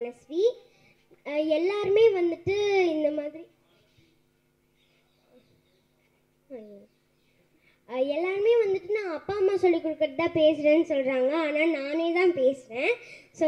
மனஸ்வி அஹ் எல்லாருமே வந்துட்டு இந்த மாதிரி அஹ் எல்லாருமே வந்துட்டு நான் அப்பா அம்மா சொல்லி கொடுக்கறது தான் பேசுகிறேன்னு சொல்கிறாங்க ஆனால் நானே தான் பேசுகிறேன் so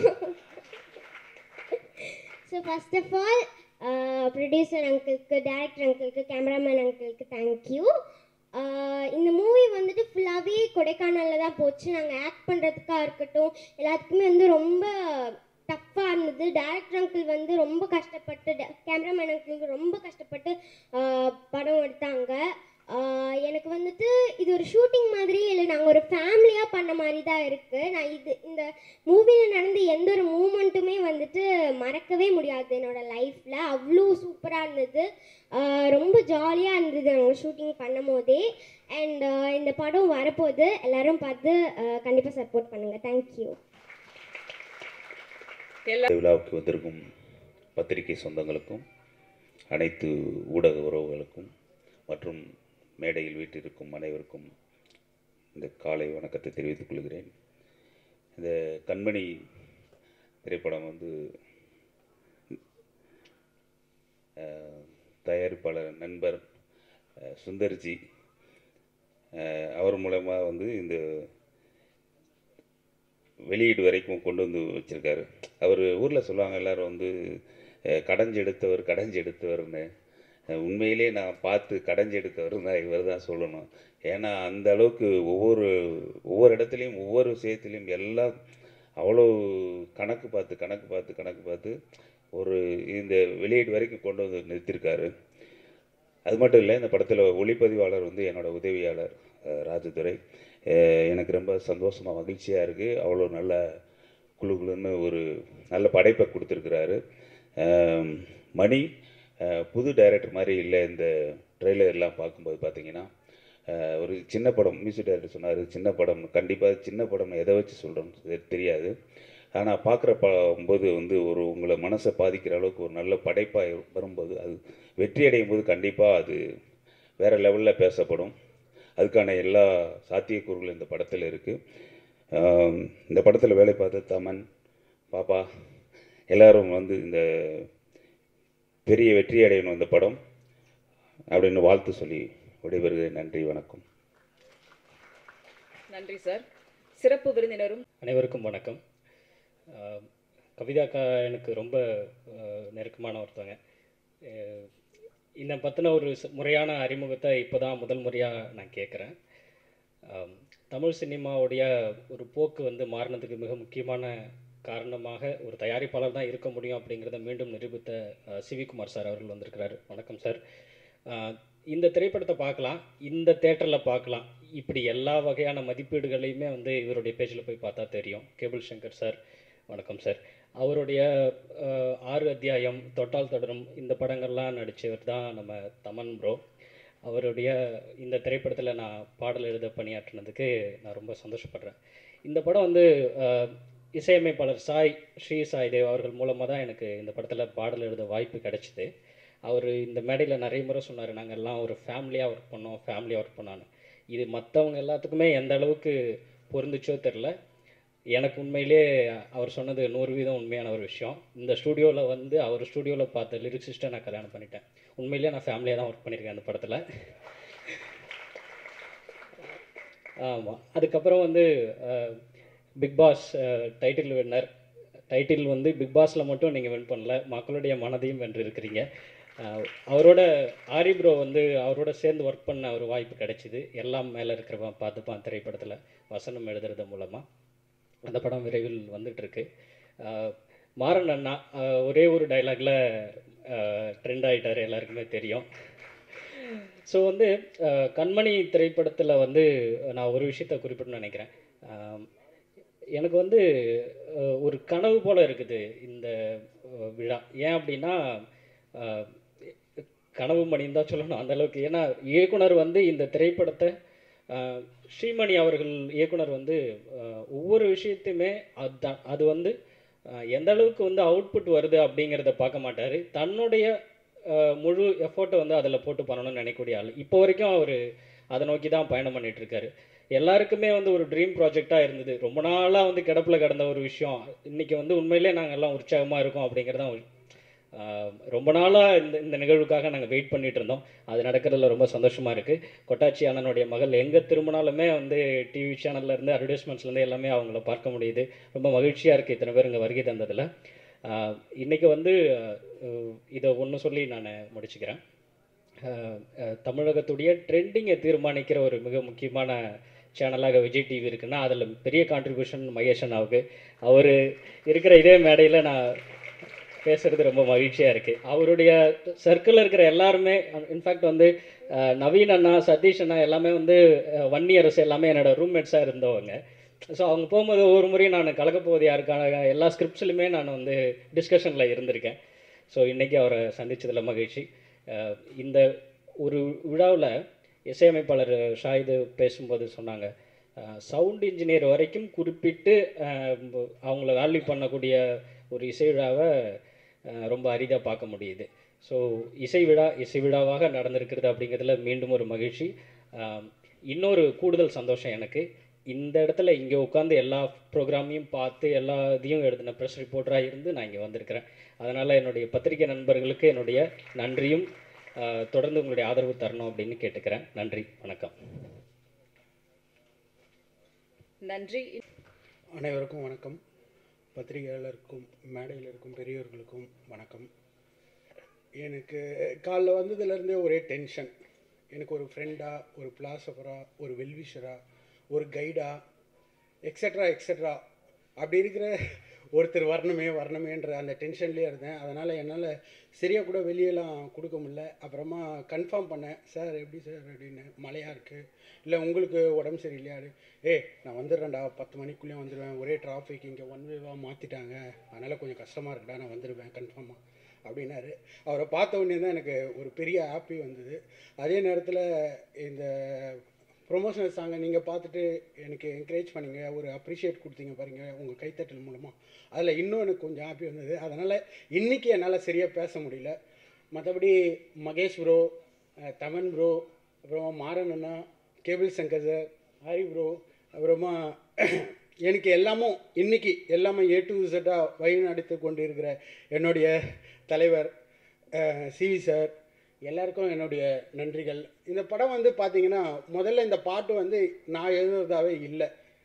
so first of all producer அங்கிளுக்கு டேரக்டர் அங்கிளுக்கு கேமராமேன் அங்கிளுக்கு தேங்க்யூ இந்த மூவி வந்துட்டு ஃபுல்லாகவே கொடைக்கானலில் தான் போச்சு நாங்கள் ஆக்ட் பண்ணுறதுக்காக இருக்கட்டும் எல்லாத்துக்குமே வந்து ரொம்ப டஃப்பாக இருந்தது டேரக்டர் அங்கிள் வந்து ரொம்ப கஷ்டப்பட்டு கேமராமேன் அங்கிள் ரொம்ப கஷ்டப்பட்டு ஆஹ் படம் எடுத்தாங்க ஆஹ் எனக்கு வந்துட்டு இது ஒரு ஷூட்டிங் மாதிரி இல்லை நாங்கள் ஒரு ஃபேமிலியாக பண்ண மாதிரி தான் இருக்குது நான் இது இந்த மூவியில் நடந்த எந்த ஒரு மூமெண்ட்டுமே வந்துட்டு மறக்கவே முடியாது என்னோட லைஃப்பில் அவ்வளோ சூப்பராக இருந்தது ஆஹ் ரொம்ப ஜாலியாக இருந்தது நாங்கள் ஷூட்டிங் பண்ணும் போதே அண்ட் இந்த படம் வரப்போகுது எல்லாரும் பார்த்து கண்டிப்பாக சப்போர்ட் பண்ணுங்கள் தேங்க்யூ இந்த விழாவுக்கு வந்திருக்கும் பத்திரிகை சொந்தங்களுக்கும் அனைத்து ஊடக உறவுகளுக்கும் மற்றும் மேடையில் வீட்டிருக்கும் அனைவருக்கும் இந்த காலை வணக்கத்தை தெரிவித்துக் கொள்கிறேன் இந்த கண்மணி திரைப்படம் வந்து அஹ், தயாரிப்பாளர் நண்பர் அஹ், சுந்தர்ஜி அஹ், அவர் மூலமாக வந்து இந்த வெளியீடு வரைக்கும் கொண்டு வந்து வச்சுருக்காரு அவர் ஊரில் சொல்லுவாங்க எல்லாரும் வந்து அஹ், கடைஞ்சு எடுத்தவர் கடைஞ்சு எடுத்தவர்னு அஹ், உண்மையிலே நான் பார்த்து கடைஞ்சு எடுத்தவர் தான் இவர் தான் சொல்லணும் ஏன்னா அந்த அளவுக்கு ஒவ்வொரு ஒவ்வொரு இடத்துலையும் ஒவ்வொரு விஷயத்துலையும் எல்லாம் அவ்வளோ கணக்கு பார்த்து கணக்கு பார்த்து கணக்கு பார்த்து ஒரு இந்த வெளியீடு வரைக்கும் கொண்டு வந்து நிறுத்தியிருக்காரு அது மட்டும் இல்லை இந்த படத்தில் ஒளிப்பதிவாளர் வந்து என்னோட உதவியாளர் அஹ், ராஜதுரை அஹ், எனக்கு ரொம்ப சந்தோஷமாக மகிழ்ச்சியாக இருக்குது அவ்வளோ நல்ல குழு குழுன்னு ஒரு நல்ல படைப்பை கொடுத்துருக்குறாரு அஹ், மணி அஹ், புது டைரக்டர் மாதிரி இல்லை இந்த ட்ரெய்லர் எல்லாம் பார்க்கும்போது பார்த்தீங்கன்னா அஹ், ஒரு சின்ன படம் மியூசிக் டைரக்டர் சொன்னார் சின்ன படம் கண்டிப்பாக சின்ன படம் எதை வச்சு சொல்கிறோன்னு தெரியாது ஆனால் பார்க்குற போது வந்து ஒரு உங்களை மனசை பாதிக்கிற அளவுக்கு ஒரு நல்ல படைப்பாக வரும்போது அது வெற்றி அடையும் போது கண்டிப்பாக அது வேறு லெவலில் பேசப்படும் அதுக்கான எல்லா சாத்தியக்கூறுகளும் இந்த படத்தில் இருக்குது இந்த படத்தில் வேலை பார்த்த தமன் பாப்பா எல்லாரும் வந்து இந்த பெரிய வெற்றி அடையணும் இந்த படம் அப்படின்னு வாழ்த்து சொல்லி விடைபெறுகிறேன் நன்றி வணக்கம் நன்றி சார் சிறப்பு விருந்தினரும் அனைவருக்கும் வணக்கம் ஆஹ் கவிதாக்கா எனக்கு ரொம்ப ஆஹ் நெருக்கமான ஒருத்தவங்க ஆஹ் என்னை பற்றின ஒரு ச- முறையான அறிமுகத்தை இப்போ தான் முதல் முறையாக நான் கேட்குறேன் தமிழ் சினிமாவுடைய ஒரு போக்கு வந்து மாறினதுக்கு மிக முக்கியமான காரணமாக ஒரு தயாரிப்பாளர் தான் இருக்க முடியும் அப்படிங்கிறத மீண்டும் நிரூபித்த ஆஹ் சிவிகுமார் சார் அவர்கள் வந்திருக்கிறார் வணக்கம் சார் ஆஹ் இந்த திரைப்படத்தை பார்க்கலாம் இந்த தேட்டரில் பார்க்கலாம் இப்படி எல்லா வகையான மதிப்பீடுகளையுமே வந்து இவருடைய பேஜில் போய் பார்த்தா தெரியும் கேபிள் சங்கர் சார் வணக்கம் சார் அவருடைய ஆஹ், ஆறு அத்தியாயம் தொட்டால் தொடரும் இந்த படங்கள்லாம் நடித்தவர் தான் நம்ம தமன் ப்ரோ அவருடைய இந்த திரைப்படத்தில் நான் பாடல் எழுத பணியாற்றினதுக்கு நான் ரொம்ப சந்தோஷப்படுறேன் இந்த படம் வந்து ஆஹ், இசையமைப்பாளர் சாய் ஸ்ரீ சாய் தேவ் அவர்கள் மூலமாக தான் எனக்கு இந்த படத்தில் பாடல் எழுத வாய்ப்பு கிடைச்சிது அவர் இந்த மேடையில் நிறைய முறை சொன்னார் நாங்கள் எல்லாம் ஒரு ஃபேமிலியாக ஒர்க் பண்ணோம் ஃபேமிலியாக ஒர்க் பண்ணான்னு இது மற்றவங்க எல்லாத்துக்குமே எந்த அளவுக்கு பொருந்துச்சோ தெரில எனக்கு உண்மையிலே அவர் சொன்னது நூறு வீதம் உண்மையான ஒரு விஷயம் இந்த ஸ்டூடியோவில் வந்து அவர் ஸ்டூடியோவில் பார்த்த லிரிக்ஸிஸ்ட்டை நான் கல்யாணம் பண்ணிட்டேன் உண்மையிலேயே நான் ஃபேமிலியாக தான் ஒர்க் பண்ணியிருக்கேன் அந்த படத்தில் ஆமாம் அதுக்கப்புறம் வந்து Bigg Boss title winner title வந்து பிக் பாஸில் மட்டும் நீங்கள் வின் பண்ணல மக்களுடைய மனதையும் வென்றிருக்கிறீங்க அஹ், அவரோட ஆரி ப்ரோ வந்து அவரோட சேர்ந்து ஒர்க் பண்ண ஒரு வாய்ப்பு கிடைச்சிது எல்லாம் மேலே இருக்கிறவன் பார்த்துப்பான் திரைப்படத்தில் வசனம் எழுதுறது மூலமாக அந்த படம் விரைவில் வந்துட்டுருக்கு மாறன் அண்ணா அஹ், ஒரே ஒரு டைலாக்ல ட்ரெண்ட் ஆகிட்டார் எல்லாருக்குமே தெரியும் ஸோ வந்து அஹ், கண்மணி திரைப்படத்தில் வந்து நான் ஒரு விஷயத்தை குறிப்பிடணும்னு நினைக்கிறேன் அஹ், எனக்கு வந்து அஹ், ஒரு கனவு போல் இருக்குது இந்த அஹ், விழா ஏன் அப்படின்னா அஹ், கனவு மணின்னு தான் சொல்லணும் அந்த அளவுக்கு ஏன்னா இயக்குனர் வந்து இந்த திரைப்படத்தை அஹ், ஸ்ரீமணி அவர்கள் இயக்குனர் வந்து அஹ், ஒவ்வொரு விஷயத்தையுமே அதுதான் அது வந்து அஹ், எந்த அளவுக்கு வந்து அவுட்புட் வருது அப்படிங்கிறத பார்க்க மாட்டார் தன்னுடைய அஹ், முழு எஃபோர்ட்டை வந்து அதில் போட்டு பண்ணணும்னு நினைக்கக்கூடிய ஆள் இப்போ வரைக்கும் அவர் அதை நோக்கி தான் பயணம் பண்ணிட்டு இருக்காரு எல்லாருக்குமே வந்து ஒரு ட்ரீம் ப்ராஜெக்டாக இருந்தது ரொம்ப நாளாக வந்து கிடப்பில் கிடந்த ஒரு விஷயம் இன்றைக்கி வந்து உண்மையிலே நாங்கள் எல்லாம் உற்சாகமாக இருக்கோம் அப்படிங்கிறது தான் ஆஹ் ரொம்ப நாளாக இந்த இந்த நிகழ்வுக்காக நாங்கள் வெயிட் பண்ணிட்டு இருந்தோம் அது நடக்கிறதுல ரொம்ப சந்தோஷமாக இருக்குது கொட்டாச்சி அண்ணனுடைய மகள் எங்கே திரும்பினாலுமே வந்து டிவி சேனல்லேருந்து அட்வர்டைஸ்மெண்ட்ஸ்லேருந்து எல்லாமே அவங்கள பார்க்க முடியுது ரொம்ப மகிழ்ச்சியாக இருக்குது இத்தனை பேர் இங்கே வருகை தந்ததில் ஆஹ் இன்னைக்கு வந்து ஆஹ் இதை ஒன்று சொல்லி நான் முடிச்சுக்கிறேன் ஆஹ் ஆஹ் தமிழகத்துடைய ட்ரெண்டிங்கை தீர்மானிக்கிற ஒரு மிக முக்கியமான சேனலாக விஜய் டிவி இருக்குன்னா அதில் பெரிய கான்ட்ரிபியூஷன் மகேஷ் அண்ணாவுக்கு அவர் இருக்கிற இதே மேடையில் நான் பேசுகிறது ரொம்ப மகிழ்ச்சியாக இருக்குது அவருடைய சர்க்கிளில் இருக்கிற எல்லாருமே இன்ஃபேக்ட் வந்து ஆஹ் நவீன் அண்ணா சதீஷ் அண்ணா எல்லாமே வந்து ஆஹ் வன்னி அரசு எல்லாமே என்னோட ரூம்மேட்ஸாக இருந்தவங்க ஸோ அவங்க போகும்போது ஒவ்வொரு முறையும் நான் கலக்கப்போவது யாருக்கான எல்லா ஸ்கிரிப்ட்ஸ்லையுமே நான் வந்து டிஸ்கஷனில் இருந்திருக்கேன் ஸோ இன்றைக்கி அவரை சந்திச்சதில் மகிழ்ச்சி அஹ் இந்த ஒரு விழாவில் இசையமைப்பாளர் ஷாஹிது பேசும்போது சொன்னாங்க சவுண்ட் இன்ஜினியர் வரைக்கும் குறிப்பிட்டு அஹ், அவங்கள வேல்யூ பண்ணக்கூடிய ஒரு இசை விழாவை அஹ், ரொம்ப அரிதாக பார்க்க முடியுது ஸோ இசை விழா இசை விழாவாக நடந்திருக்கிறது அப்படிங்கிறதுல மீண்டும் ஒரு மகிழ்ச்சி அஹ், இன்னொரு கூடுதல் சந்தோஷம் எனக்கு இந்த இடத்துல இங்கே உட்காந்து எல்லா ப்ரோக்ராமையும் பார்த்து எல்லா இதையும் எழுதின ப்ரெஸ் ரிப்போர்ட்டராக இருந்து நான் இங்கே வந்திருக்கிறேன் அதனால் என்னுடைய பத்திரிகை நண்பர்களுக்கு என்னுடைய நன்றியும் அஹ், தொடர்ந்து உங்களுடைய ஆதரவு தரணும் அப்படின்னு கேட்டுக்கிறேன் நன்றி வணக்கம் நன்றி அனைவருக்கும் வணக்கம் பத்திரிகையாளருக்கும் மேடையில் இருக்கும் பெரியவர்களுக்கும் வணக்கம் எனக்கு காலைல வந்ததுலேருந்தே ஒரே டென்ஷன் எனக்கு ஒரு ஃப்ரெண்டா ஒரு பிலாசபரா ஒரு வெல்விஷரா ஒரு கைடா எக்ஸட்ரா எக்ஸட்ரா அப்படி இருக்கிற ஒருத்தர் வரணுமே வரணுமேன்ற அந்த டென்ஷன்லேயே இருந்தேன் அதனால் என்னால் சரியாக கூட வெளியெல்லாம் கொடுக்க முடியல அப்புறமா கன்ஃபார்ம் பண்ணேன் சார் எப்படி சார் அப்படின்னு மழையாக இருக்குது இல்லை உங்களுக்கு உடம்பு சரியில்லையா ஏ நான் வந்துடுறேன்டா பத்து மணிக்குள்ளேயே வந்துடுவேன் ஒரே டிராஃபிக் இங்கே ஒன் வேவாக மாற்றிட்டாங்க அதனால் கொஞ்சம் கஷ்டமாக இருக்குடா நான் வந்துடுவேன் கன்ஃபார்மாக அப்படின்னாரு அவரை பார்த்த உடனே தான் எனக்கு ஒரு பெரிய ஹாப்பி வந்தது அதே நேரத்தில் இந்த ப்ரொமோஷனல் சாங்கை நீங்கள் பார்த்துட்டு எனக்கு என்கரேஜ் பண்ணீங்க ஒரு அப்ரிஷியேட் கொடுத்தீங்க பாருங்க உங்கள் கைத்தட்டல் மூலமாக அதில் இன்னும் எனக்கு கொஞ்சம் ஹாப்பி வந்தது அதனால் இன்றைக்கி என்னால் சரியாக பேச முடியல மற்றபடி மகேஷ் ப்ரோ தமன் ப்ரோ அப்புறமா மாறன் அண்ணா Cable Sankar sir Hari bro அப்புறமா எனக்கு எல்லாமும் இன்னைக்கு எல்லாமே ஏ டு இசட்டாக வழி நடத்தி கொண்டு இருக்கிற என்னுடைய தலைவர் சிவி சார் எல்லாருக்கும் என்னுடைய நன்றிகள் இந்த படம் வந்து பார்த்தீங்கன்னா முதல்ல இந்த பாட்டு வந்து நான் எழுதுறதாவே இல்லை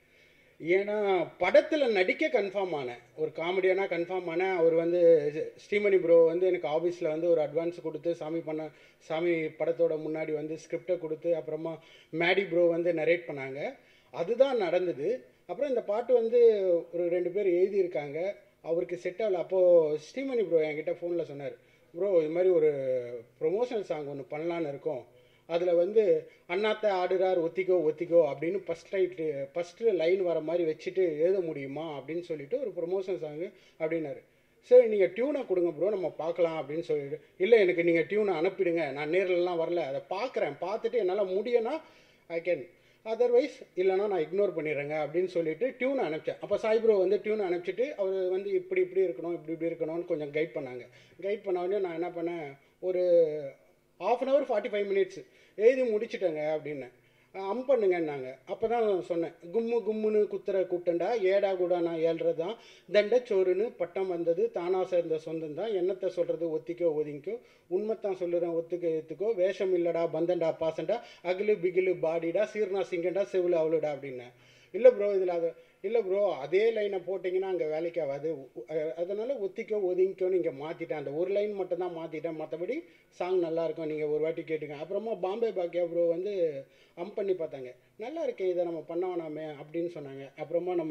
ஏன்னா படத்தில் நடிக்க கன்ஃபார்ம் ஆனேன் ஒரு காமெடியனாக கன்ஃபார்ம் ஆனேன் அவர் வந்து ஸ்ரீமணி ப்ரோ வந்து எனக்கு ஆஃபீஸில் வந்து ஒரு அட்வான்ஸ் கொடுத்து சாமி பண்ண சாமி படத்தோட முன்னாடி வந்து ஸ்கிரிப்டை கொடுத்து அப்புறமா மேடி ப்ரோ வந்து நரேட் பண்ணாங்க அதுதான் நடந்தது அப்புறம் இந்த பாட்டு வந்து ஒரு ரெண்டு பேர் எழுதியிருக்காங்க அவருக்கு செட் ஆகல அப்போது ஸ்ரீமணி ப்ரோ என்கிட்ட ஃபோனில் சொன்னார் ப்ரோ இது மாதிரி ஒரு ப்ரொமோஷனல் சாங் ஒன்று பண்ணலான்னு இருக்கோம் அதில் வந்து அண்ணாத்த ஆடுறார் ஒத்திக்கோ ஒத்திக்கோ அப்படின்னு ஃபஸ்ட் ரைட்டு ஃபஸ்ட்டு லைன் வர மாதிரி வச்சுட்டு எழுத முடியுமா அப்படின்னு சொல்லிட்டு ஒரு ப்ரொமோஷன் சாங்கு அப்படின்னாரு சரி நீங்கள் டியூனை கொடுங்க ப்ரோ நம்ம பார்க்கலாம் அப்படின்னு சொல்லிட்டு இல்லை எனக்கு நீங்கள் டியூனை அனுப்பிடுங்க நான் நேர்லலாம் வரல அதை பார்க்குறேன் பார்த்துட்டு என்னால் முடியும்னா ஐ கேன் அதர்வைஸ் இல்லைனா நான் இக்னோர் பண்ணிடுறேங்க அப்படின்னு சொல்லிட்டு டியூன் அனுப்பிச்சேன் அப்போ சாய் ப்ரோ வந்து டியூன் அனுப்பிச்சிட்டு அவர் வந்து இப்படி இப்படி இருக்கணும் இப்படி இப்படி இருக்கணும்னு கொஞ்சம் கைட் பண்ணாங்க கைட் பண்ண உடனே நான் என்ன பண்ணேன் ஒரு half an hour forty five minutes எழுதி முடிச்சிட்டேங்க அப்படின்னு அம் பண்ணுங்கன்னாங்க அப்போ தான் சொன்னேன் கும்மு கும்முன்னு குத்துற கூட்டண்டா ஏடா கூட நான் ஏழ்றது தான் தண்டச்சோறுன்னு பட்டம் வந்தது தானா சேர்ந்த சொந்தம் தான் என்னத்தை சொல்கிறது ஒத்திக்கோ ஒதுங்கிக்கோ உண்மைத்தான் சொல்லுறேன் ஒத்துக்க ஏற்றுக்கோ வேஷம் இல்லடா பந்தண்டா பாசண்டா அகிலு பிகிலு பாடிடா சீர்னா சிங்கண்டா செவிலு அவளுடா அப்படின்னேன் இல்லை ப்ரோ இதில் அது இல்லை ப்ரோ அதே லைனை போட்டிங்கன்னா அங்கே வேலைக்கு ஆகாது அஹ் அதனால ஒத்திக்கோ ஒதுங்கிக்கோன்னு இங்கே மாற்றிட்டேன் அந்த ஒரு லைன் மட்டும் தான் மாற்றிட்டேன் மற்றபடி சாங் நல்லா இருக்கும் நீங்கள் ஒரு வாட்டி கேட்டுங்க அப்புறமா பாம்பே பாக்கியா ப்ரோ வந்து அம் பண்ணி பார்த்தாங்க நல்லா இருக்கேன் இதை நம்ம பண்ண வேணாமே அப்படின்னு சொன்னாங்க அப்புறமா நம்ம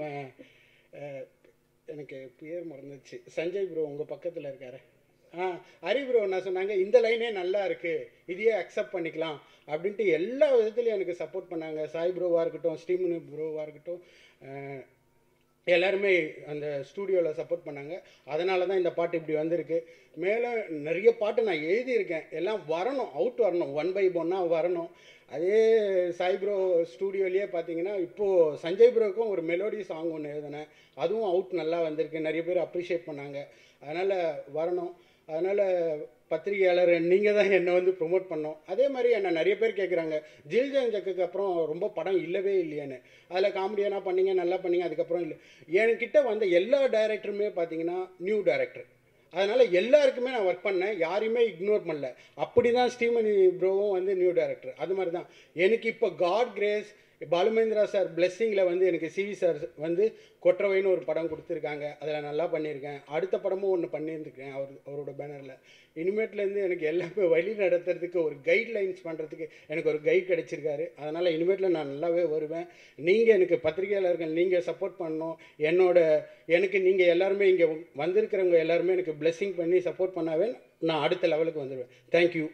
அஹ், எனக்கு பேர் மறந்துச்சு சஞ்சய் ப்ரோ உங்கள் பக்கத்தில் இருக்காரு ஆ ஹரி ப்ரோ என்ன சொன்னாங்க இந்த லைனே நல்லா இருக்குது இதையே அக்செப்ட் பண்ணிக்கலாம் அப்படின்ட்டு எல்லா விதத்துலையும் எனக்கு சப்போர்ட் பண்ணாங்க சாய் ப்ரோவாக இருக்கட்டும் ஸ்ரீமுனி ப்ரோவாக இருக்கட்டும் அஹ், எல்லாருமே அந்த ஸ்டூடியோவில் சப்போர்ட் பண்ணாங்க அதனால தான் இந்த பாட்டு இப்படி வந்திருக்கு மேலும் நிறைய பாட்டு நான் எழுதியிருக்கேன் எல்லாம் வரணும் அவுட் வரணும் ஒன் பை ஒன்னாக வரணும் அதே சாய் ப்ரோ ஸ்டூடியோலேயே பார்த்தீங்கன்னா இப்போது சஞ்சய் ப்ரோக்கும் ஒரு மெலோடி சாங் ஒன்று எழுதினேன் அதுவும் அவுட் நல்லா வந்திருக்கு நிறைய பேர் அப்ரிஷியேட் பண்ணாங்க அதனால் வரணும் அதனால் பத்திரிகையாளர் நீங்கள் தான் என்னை வந்து ப்ரொமோட் பண்ணோம் அதே மாதிரி என்னை நிறைய பேர் கேட்குறாங்க ஜில் ஜக்கு அப்புறம் ரொம்ப படம் இல்லவே இல்லையான்னு அதில் காமெடியான பண்ணீங்க நல்லா பண்ணீங்க அதுக்கப்புறம் இல்லை என்கிட்ட வந்த எல்லா டைரக்டருமே பார்த்தீங்கன்னா நியூ டைரக்டர் அதனால் எல்லாருக்குமே நான் ஒர்க் பண்ணேன் யாரையுமே இக்னோர் பண்ணல அப்படி தான் ஸ்ரீமணி ப்ரோவும் வந்து நியூ டைரக்டர் அது மாதிரி தான் எனக்கு இப்போ காட் கிரேஸ் பாலுமேந்திரா சார் பிளெஸ்ஸிங்கில் வந்து எனக்கு சிவி சார் வந்து கொற்றவைன்னு ஒரு படம் கொடுத்துருக்காங்க அதில் நல்லா பண்ணியிருக்கேன் அடுத்த படமும் ஒன்று பண்ணியிருந்துருக்கேன் அவர் அவரோட பேனரில் இனிமேட்லேருந்து எனக்கு எல்லாமே வழி நடத்துறதுக்கு ஒரு கைட்லைன்ஸ் பண்ணுறதுக்கு எனக்கு ஒரு கைட் கிடைச்சிருக்காரு அதனால் இனிமேட்டில் நான் நல்லாவே வருவேன் நீங்கள் எனக்கு பத்திரிகையாளர்கள் நீங்கள் சப்போர்ட் பண்ணணும் என்னோட எனக்கு நீங்கள் எல்லாருமே இங்கே வந்திருக்கிறவங்க எல்லாருமே எனக்கு பிளெஸ்ஸிங் பண்ணி சப்போர்ட் பண்ணாவே நான் அடுத்த லெவலுக்கு வந்துடுவேன் தேங்க்யூ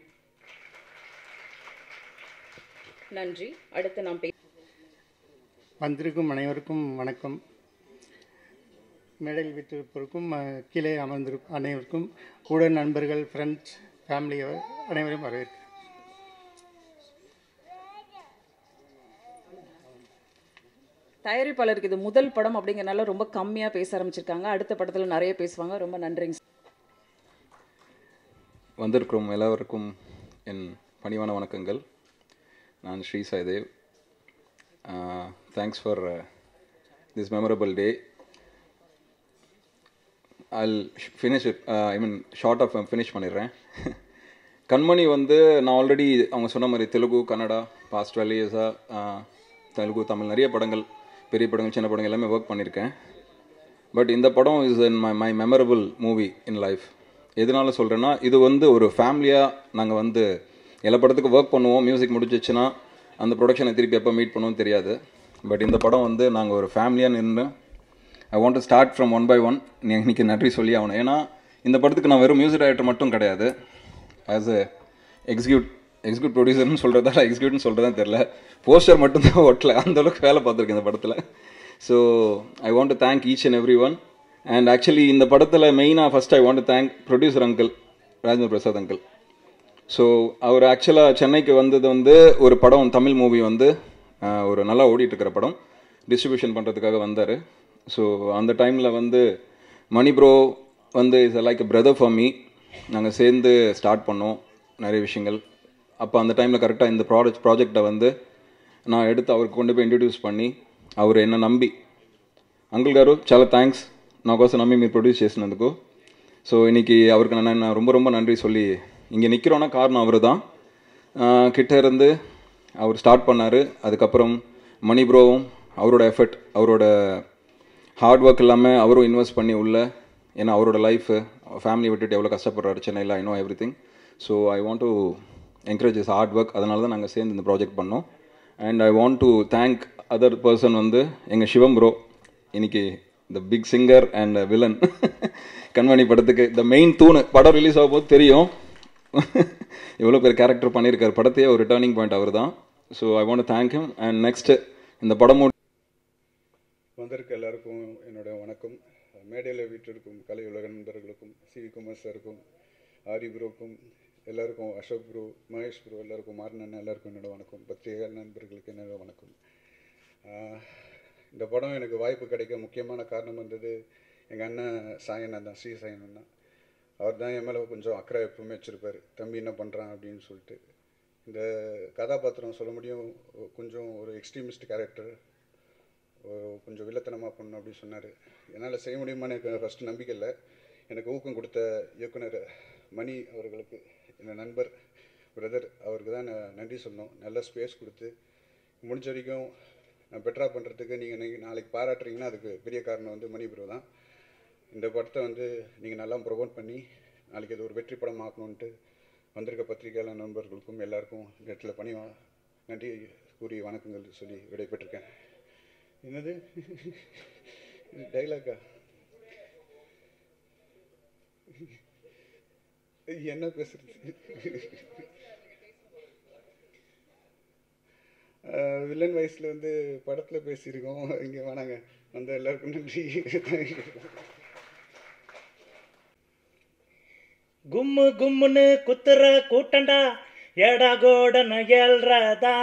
நன்றி அடுத்து நாம் பே வந்திருக்கும் அனைவருக்கும் வணக்கம் மேடையில் வீட்டிருப்போருக்கும் அஹ், கீழே அமர்ந்திருக்கும் அனைவருக்கும் கூட நண்பர்கள் ஃப்ரெண்ட்ஸ் ஃபேமிலி அனைவரையும் வரவேற்கிறேன் தயாரிப்பாளருக்கு இது முதல் படம் அப்படிங்கறனால ரொம்ப கம்மியா பேச ஆரம்பிச்சிருக்காங்க அடுத்த படத்துல நிறைய பேசுவாங்க ரொம்ப நன்றிங்க வந்திருக்கிறோம் எல்லாருக்கும் என் பணிவான வணக்கங்கள் நான் Sri Saidev thanks for this memorable day I'll finish it I mean short of finish பண்ணிடுறேன் கண்மணி வந்து நான் ஆல்ரெடி அவங்க சொன்ன மாதிரி தெலுங்கு கன்னடா பாஸ்ட் டுவெல் இயர்ஸாக தெலுங்கு தமிழ் நிறைய படங்கள் பெரிய படங்கள் சின்ன படங்கள் எல்லாமே ஒர்க் பண்ணியிருக்கேன் பட் இந்த படம் is in my my memorable movie in life எதனால சொல்கிறேன்னா இது வந்து ஒரு ஃபேமிலியாக நாங்கள் வந்து எல்லா படத்துக்கும் ஒர்க் பண்ணுவோம் மியூசிக் முடிஞ்சிச்சுன்னா அந்த ப்ரொடக்ஷனை திருப்பி எப்போ மீட் பண்ணுவோம் தெரியாது பட் இந்த படம் வந்து நாங்கள் ஒரு ஃபேமிலியாக நின்று I want to start from one by one இன்னைக்கு நன்றி சொல்லி ஆகணும் ஏன்னா இந்த படத்துக்கு நான் வெறும் மியூசிக் டைரக்டர் மட்டும் கிடையாது ஆஸ் எ எக்ஸிக்யூட் எக்ஸிக்யூட் ப்ரொடியூசர்னு சொல்கிறதா எக்ஸிக்யூட்னு சொல்கிறதா தெரில போஸ்டர் மட்டும்தான் ஒட்டல அந்த அளவுக்கு வேலை பார்த்துருக்கேன் இந்த படத்தில் so I want to thank each and every one and actually இந்த படத்தில் மெயினாக first I want to thank producer uncle Rajendra Prasad uncle so அவர் ஆக்சுவலாக சென்னைக்கு வந்தது வந்து ஒரு படம் தமிழ் மூவி வந்து ஆஹ், ஒரு நல்லா ஓடிட்டு இருக்கிற படம் டிஸ்ட்ரிபியூஷன் பண்ணுறதுக்காக வந்தார் ஸோ அந்த டைமில் வந்து மணி ப்ரோ வந்து is like brother for me நாங்கள் சேர்ந்து ஸ்டார்ட் பண்ணோம் நிறைய விஷயங்கள் அப்போ அந்த டைமில் கரெக்டாக இந்த ப்ராடக்ட் ப்ராஜெக்டை வந்து நான் எடுத்து அவருக்கு கொண்டு போய் இன்ட்ரடியூஸ் பண்ணி அவர் என்னை நம்பி అంకుల్ గారు చాలా థ్యాంక్స్ నా కోసం నమ్మి మీరు ప్రొడ్యూస్ చేసినందుకు సో இன்னைக்கு அவருக்கு நான் நான் ரொம்ப ரொம்ப நன்றி சொல்லி இங்கே நிற்கிறோன்னா காரணம் அவர் தான் கிட்ட இருந்து அவர் ஸ்டார்ட் பண்ணார் அதுக்கப்புறம் மணி ப்ரோவும் அவரோட எஃபர்ட் அவரோட ஹார்ட் ஒர்க் இல்லாமல் அவரும் இன்வெஸ்ட் பண்ணி உள்ள ஏன்னா அவரோட லைஃபு ஃபேமிலி விட்டுட்டு எவ்வளோ கஷ்டப்படுறாரு சென்னையில் I know everything so I want to encourage is hard work அதனால தான் நாங்கள் சேர்ந்து இந்த ப்ராஜெக்ட் பண்ணோம் and I want to thank other person வந்து எங்கள் சிவம் ப்ரோ இன்னைக்கு the big singer and villain Kanmani படத்துக்கு த மெயின் தூணு படம் ரிலீஸ் ஆகும்போது தெரியும் எவ்வளோ பேர் கேரக்டர் பண்ணியிருக்காரு படத்தையே ஒரு ரிட்டர்னிங் பாயிண்ட் அவர் தான் so I want thank him and next இந்த படமும் வந்திருக்க எல்லாருக்கும் என்னோட வணக்கம் மேடையில் வீட்டிற்கும் கலை உலக நண்பர்களுக்கும் சி வி குமார் சாருக்கும் ஆரி ப்ரோக்கும் எல்லாருக்கும் அசோக் ப்ரோ மகேஷ் ப்ரோ எல்லாருக்கும் மாறனன் எல்லாருக்கும் என்னோட வணக்கம் பத்திரிகை நண்பர்களுக்கு என்னோட வணக்கம் ஆஹ் இந்த படம் எனக்கு வாய்ப்பு கிடைக்க முக்கியமான காரணம் வந்தது எங்கள் அண்ணன் சாயண்ணன் தான் ஸ்ரீ சாயண்ணன் தான் அவர் தான் என் மேலே கொஞ்சம் அக்கறை எப்பவுமே வச்சுருப்பார் தம்பி என்ன பண்ணுறான் அப்படின்னு சொல்லிட்டு இந்த கதாபாத்திரம் சொல்ல முடியும் கொஞ்சம் ஒரு எக்ஸ்ட்ரீமிஸ்ட் கேரக்டர் கொஞ்சம் வில்லத்தனமாக பண்ணணும் அப்படின்னு சொன்னார் என்னால் செய்ய முடியுமான்னு எனக்கு ஃபஸ்ட்டு நம்பிக்கை இல்லை எனக்கு ஊக்கம் கொடுத்த இயக்குனர் மணி அவர்களுக்கு என் நண்பர் பிரதர் அவருக்கு தான் நான் நன்றி சொல்லணும் நல்ல ஸ்பேஸ் கொடுத்து முடிஞ்ச வரைக்கும் நான் பெட்டராக பண்ணுறதுக்கு நீங்கள் நாளைக்கு பாராட்டுறீங்கன்னா அதுக்கு பெரிய காரணம் வந்து மணி ப்ரோ தான் இந்த படத்தை வந்து நீங்கள் நல்லா ப்ரொமோட் பண்ணி நாளைக்கு அது ஒரு வெற்றி படம் ஆக்கணுன்ட்டு வந்திருக்க பத்திரிகையாளர் நண்பர்களுக்கும் எல்லாருக்கும் நெட்டில் பணி வா- நன்றி கூறி வணக்கங்கள் சொல்லி விடைபெற்றிருக்கேன் என்னது டைலாக்கா என்ன பேசுறது வில்லன் வயசில் வந்து படத்தில் பேசியிருக்கோம் இங்கே வேணாங்க வந்த எல்லாருக்கும் நன்றி గుమ్ము గుమ్మును కుతుర కూటండా ఎడగోడన ఎల్రதா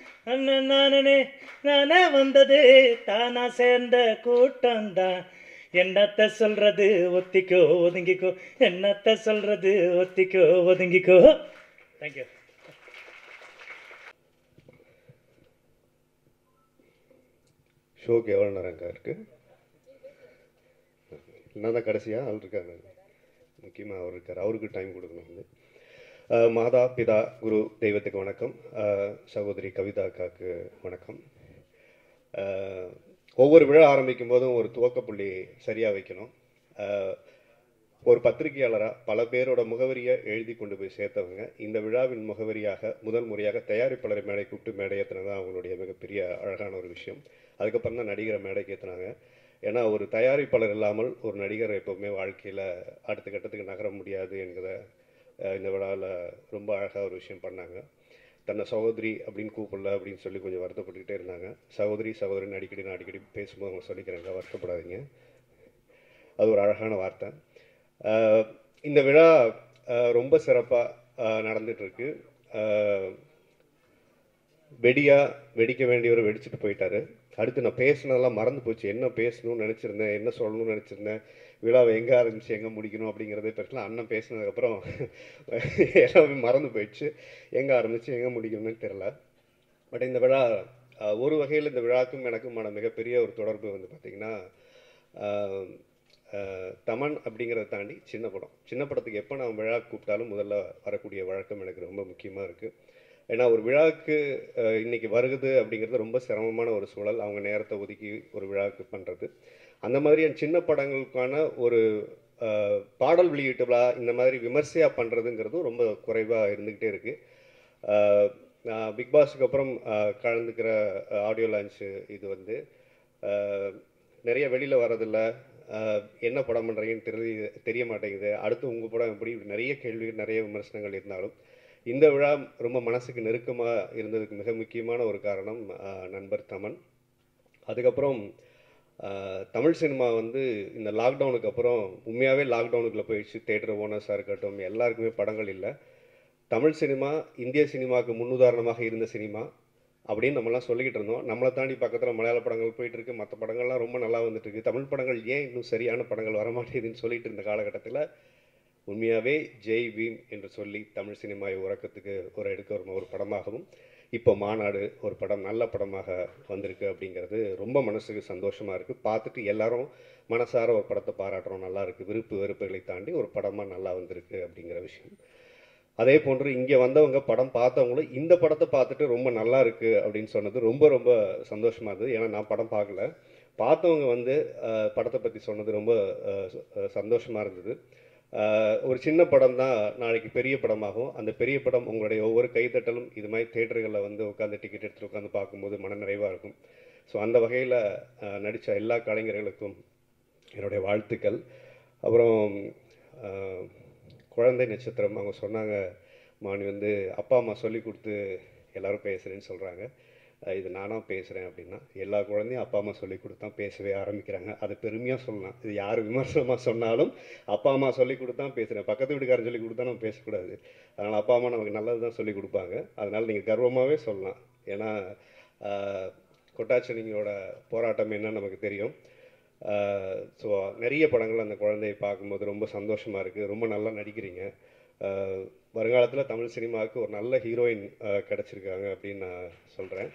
நானே நானே வந்தது தானா சேர்ந்த கூட்டம்தான் என்னத்த சொல்றது ஒத்திக்கோ ஒதுங்கிக்கோ என்னத்த சொல்றது ஒத்திக்கோ ஒதுங்கிக்கோ தேங்க்யூ ஷோக்கு எவ்வளோ நேரம் அங்கே இருக்குது நான் தான் கடைசியாக ஆள் இருக்காங்க முக்கியமாக அவர் இருக்கார் அவருக்கு டைம் கொடுக்கணும் வந்து அஹ், மாதா பிதா குரு தெய்வத்துக்கு வணக்கம் அஹ், சகோதரி கவிதா அக்காவுக்கு வணக்கம் அஹ், ஒவ்வொரு விழா ஆரம்பிக்கும் போதும் ஒரு துவக்கப்புள்ளி சரியாக வைக்கணும் அஹ், ஒரு பத்திரிகையாளராக பல பேரோட முகவரியை எழுதி கொண்டு போய் சேர்த்தவங்க இந்த விழாவின் முகவரியாக முதல் முறையாக தயாரிப்பாளரை மேடை கூப்பிட்டு மேடை ஏற்றினது தான் அவங்களுடைய மிகப்பெரிய அழகான ஒரு விஷயம் அதுக்கப்புறம் தான் நடிகரை மேடைக்கு ஏற்றினாங்க ஏன்னா ஒரு தயாரிப்பாளர் இல்லாமல் ஒரு நடிகர் எப்போவுமே வாழ்க்கையில் அடுத்த கட்டத்துக்கு நகர முடியாது என்கிற அஹ், இந்த விழாவில் ரொம்ப அழகாக ஒரு விஷயம் பண்ணாங்க தன்னை சகோதரி அப்படின்னு கூப்பிடல அப்படின்னு சொல்லி கொஞ்சம் வருத்தப்பட்டுக்கிட்டே இருந்தாங்க சகோதரி சகோதரின்னு அடிக்கடி நான் அடிக்கடி பேசும்போது அவங்க சொல்லிக்கிறாங்க வருத்தப்படாதீங்க அது ஒரு அழகான வார்த்தை அஹ், இந்த விழா அஹ், ரொம்ப சிறப்பாக நடந்துகிட்ருக்கு வெடியா வெடிக்க வேண்டியவர் வெடிச்சிட்டு போயிட்டாரு அடுத்து நான் பேசினதெல்லாம் மறந்து போச்சு என்ன பேசணும்னு நினச்சிருந்தேன் என்ன சொல்லணும்னு நினச்சிருந்தேன் விழாவை எங்கே ஆரம்பிச்சு எங்கே முடிக்கணும் அப்படிங்கிறதே பிரச்சனை அண்ணன் பேசினதுக்கப்புறம் எல்லாமே மறந்து போயிடுச்சு எங்கே ஆரம்பிச்சு எங்கே முடிக்கணும்னு தெரில பட் இந்த விழா அஹ், ஒரு வகையில் இந்த விழாக்கும் எனக்குமான மிகப்பெரிய ஒரு தொடர்பு வந்து பார்த்திங்கன்னா ஆஹ், ஆஹ், தமன் அப்படிங்கிறத தாண்டி சின்ன படம் சின்ன படத்துக்கு எப்போ நான் விழா கூப்பிட்டாலும் முதல்ல வரக்கூடிய வழக்கம் எனக்கு ரொம்ப முக்கியமாக இருக்குது ஏன்னா ஒரு விழாவுக்கு ஆஹ், இன்னைக்கு வருகுது அப்படிங்கிறது ரொம்ப சிரமமான ஒரு சூழல் அவங்க நேரத்தை ஒதுக்கி ஒரு விழாவுக்கு பண்ணுறது அந்த மாதிரியான சின்ன படங்களுக்கான ஒரு ஆஹ், பாடல் வெளியீட்டு விழா இந்த மாதிரி விமர்சையாக பண்ணுறதுங்கிறதும் ரொம்ப குறைவாக இருந்துக்கிட்டே இருக்குது நான் பிக் பாஸுக்கு அப்புறம் ஆஹ், கலந்துக்கிற ஆடியோ லான்ச்சு இது வந்து ஆஹ், நிறைய வெளியில் வரதில்ல ஆஹ், என்ன படம் பண்ணுறீங்கன்னு தெரிய தெரிய மாட்டேங்குது அடுத்து உங்கள் படம் எப்படி இப்படி நிறைய கேள்விகள் நிறைய விமர்சனங்கள் இருந்தாலும் இந்த விழா ரொம்ப மனசுக்கு நெருக்கமாக இருந்ததுக்கு மிக முக்கியமான ஒரு காரணம் ஆஹ், நண்பர் தமன் அதுக்கப்புறம் ஆஹ், தமிழ் சினிமா வந்து இந்த லாக்டவுனுக்கு அப்புறம் உண்மையாகவே லாக்டவுனுக்குள்ளே போயிடுச்சு தேட்டர் ஓனர்ஸாக இருக்கட்டும் எல்லாருக்குமே படங்கள் இல்லை தமிழ் சினிமா இந்திய சினிமாவுக்கு முன்னுதாரணமாக இருந்த சினிமா அப்படின்னு நம்மலாம் சொல்லிக்கிட்டு இருந்தோம் நம்மளை தாண்டி பக்கத்தில் மலையாள படங்கள் போயிட்டு இருக்கு மற்ற படங்கள்லாம் ரொம்ப நல்லா வந்துட்டு இருக்கு தமிழ் படங்கள் ஏன் இன்னும் சரியான படங்கள் வரமாட்டேங்குதுன்னு சொல்லிட்டு இருந்த காலகட்டத்தில் உண்மையாகவே ஜெய் பீம் என்று சொல்லி தமிழ் சினிமாவை உறக்கத்துக்கு ஒரு எடுக்க ஒரு ஒரு படமாகவும் இப்போ மாநாடு ஒரு படம் நல்ல படமாக வந்திருக்கு அப்படிங்கிறது ரொம்ப மனசுக்கு சந்தோஷமாக இருக்குது பார்த்துட்டு எல்லாரும் மனசார ஒரு படத்தை பாராட்டுறோம் நல்லா இருக்குது விருப்பு வெறுப்புகளை தாண்டி ஒரு படமாக நல்லா வந்திருக்கு அப்படிங்கிற விஷயம் அதே போன்று இங்கே வந்தவங்க படம் பார்த்தவங்களும் இந்த படத்தை பார்த்துட்டு ரொம்ப நல்லா இருக்கு அப்படின்னு சொன்னது ரொம்ப ரொம்ப சந்தோஷமா இருந்தது ஏன்னா நான் படம் பார்க்கல பார்த்தவங்க வந்து அஹ், படத்தை பற்றி சொன்னது ரொம்ப அஹ், ச- அஹ், சந்தோஷமா இருந்தது அஹ், ஒரு சின்ன படம் தான் நாளைக்கு பெரிய படமாகும் அந்த பெரிய படம் உங்களுடைய ஒவ்வொரு கைத்தட்டலும் இது மாதிரி தேட்டர்களில் வந்து உட்காந்து டிக்கெட் எடுத்துட்டு உட்காந்து பார்க்கும்போது மனநிறைவாக இருக்கும் ஸோ அந்த வகையில் நடித்த எல்லா கலைஞர்களுக்கும் என்னுடைய வாழ்த்துக்கள் அப்புறம் அஹ், குழந்தை நட்சத்திரம் அவங்க சொன்னாங்க மாணி வந்து அப்பா அம்மா சொல்லி கொடுத்து எல்லாரும் பேசுகிறேன்னு சொல்கிறாங்க இது நானாக பேசுகிறேன் அப்படின்னா எல்லா குழந்தையும் அப்பா அம்மா சொல்லி கொடுத்து தான் பேசவே ஆரம்பிக்கிறாங்க அது பெருமையாக சொல்லலாம் இது யார் விமர்சனமாக சொன்னாலும் அப்பா அம்மா சொல்லி கொடுத்து தான் பேசுகிறேன் பக்கத்து வீட்டுக்காரன் சொல்லி கொடுத்தா நம்ம பேசக்கூடாது அதனால் அப்பா அம்மா நமக்கு நல்லது தான் சொல்லி கொடுப்பாங்க அதனால் நீங்கள் கர்வமாகவே சொல்லலாம் ஏன்னா ஆஹ், கொட்டாச்சனிங்களோட போராட்டம் என்னன்னு நமக்கு தெரியும் ஸோ நிறைய படங்கள் அந்த குழந்தையை பார்க்கும்போது ரொம்ப சந்தோஷமாக இருக்குது ரொம்ப நல்லா நடிக்கிறீங்க வருங்காலத்தில் தமிழ் சினிமாவுக்கு ஒரு நல்ல ஹீரோயின் கிடச்சிருக்காங்க அப்படின்னு நான் சொல்கிறேன்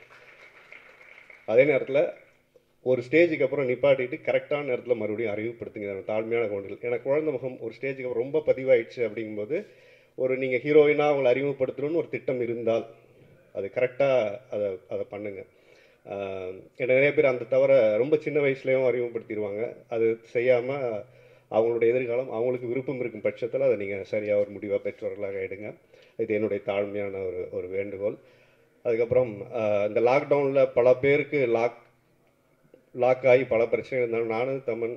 அதே நேரத்தில் ஒரு ஸ்டேஜுக்கு அப்புறம் நிப்பாட்டிட்டு கரெக்டான நேரத்தில் மறுபடியும் அறிவுப்படுத்துங்க இது தாழ்மையான கொண்டில் ஏன்னா குழந்தை முகம் ஒரு ஸ்டேஜுக்கு அப்புறம் ரொம்ப பதிவாயிடுச்சு அப்படிங்கும்போது ஒரு நீங்கள் ஹீரோயினாக அவங்களை அறிமுகப்படுத்தணும்னு ஒரு திட்டம் இருந்தால் அது கரெக்டாக அதை அதை பண்ணுங்கள் ஆஹ் ஏன்னா நிறைய பேர் அந்த தவிர ரொம்ப சின்ன வயசுலேயும் அறிமுகப்படுத்திடுவாங்க அது செய்யாமல் அவங்களுடைய எதிர்காலம் அவங்களுக்கு விருப்பம் இருக்கும் பட்சத்தில் அதை நீங்கள் சரியாக ஒரு முடிவாக பெற்றவர்களாக எடுங்க இது என்னுடைய தாழ்மையான ஒரு ஒரு வேண்டுகோள் அதுக்கப்புறம் ஆஹ் இந்த லாக்டவுனில் பல பேருக்கு லாக் லாக் ஆகி பல பிரச்சனைகள் இருந்தாலும் நானும் தமன்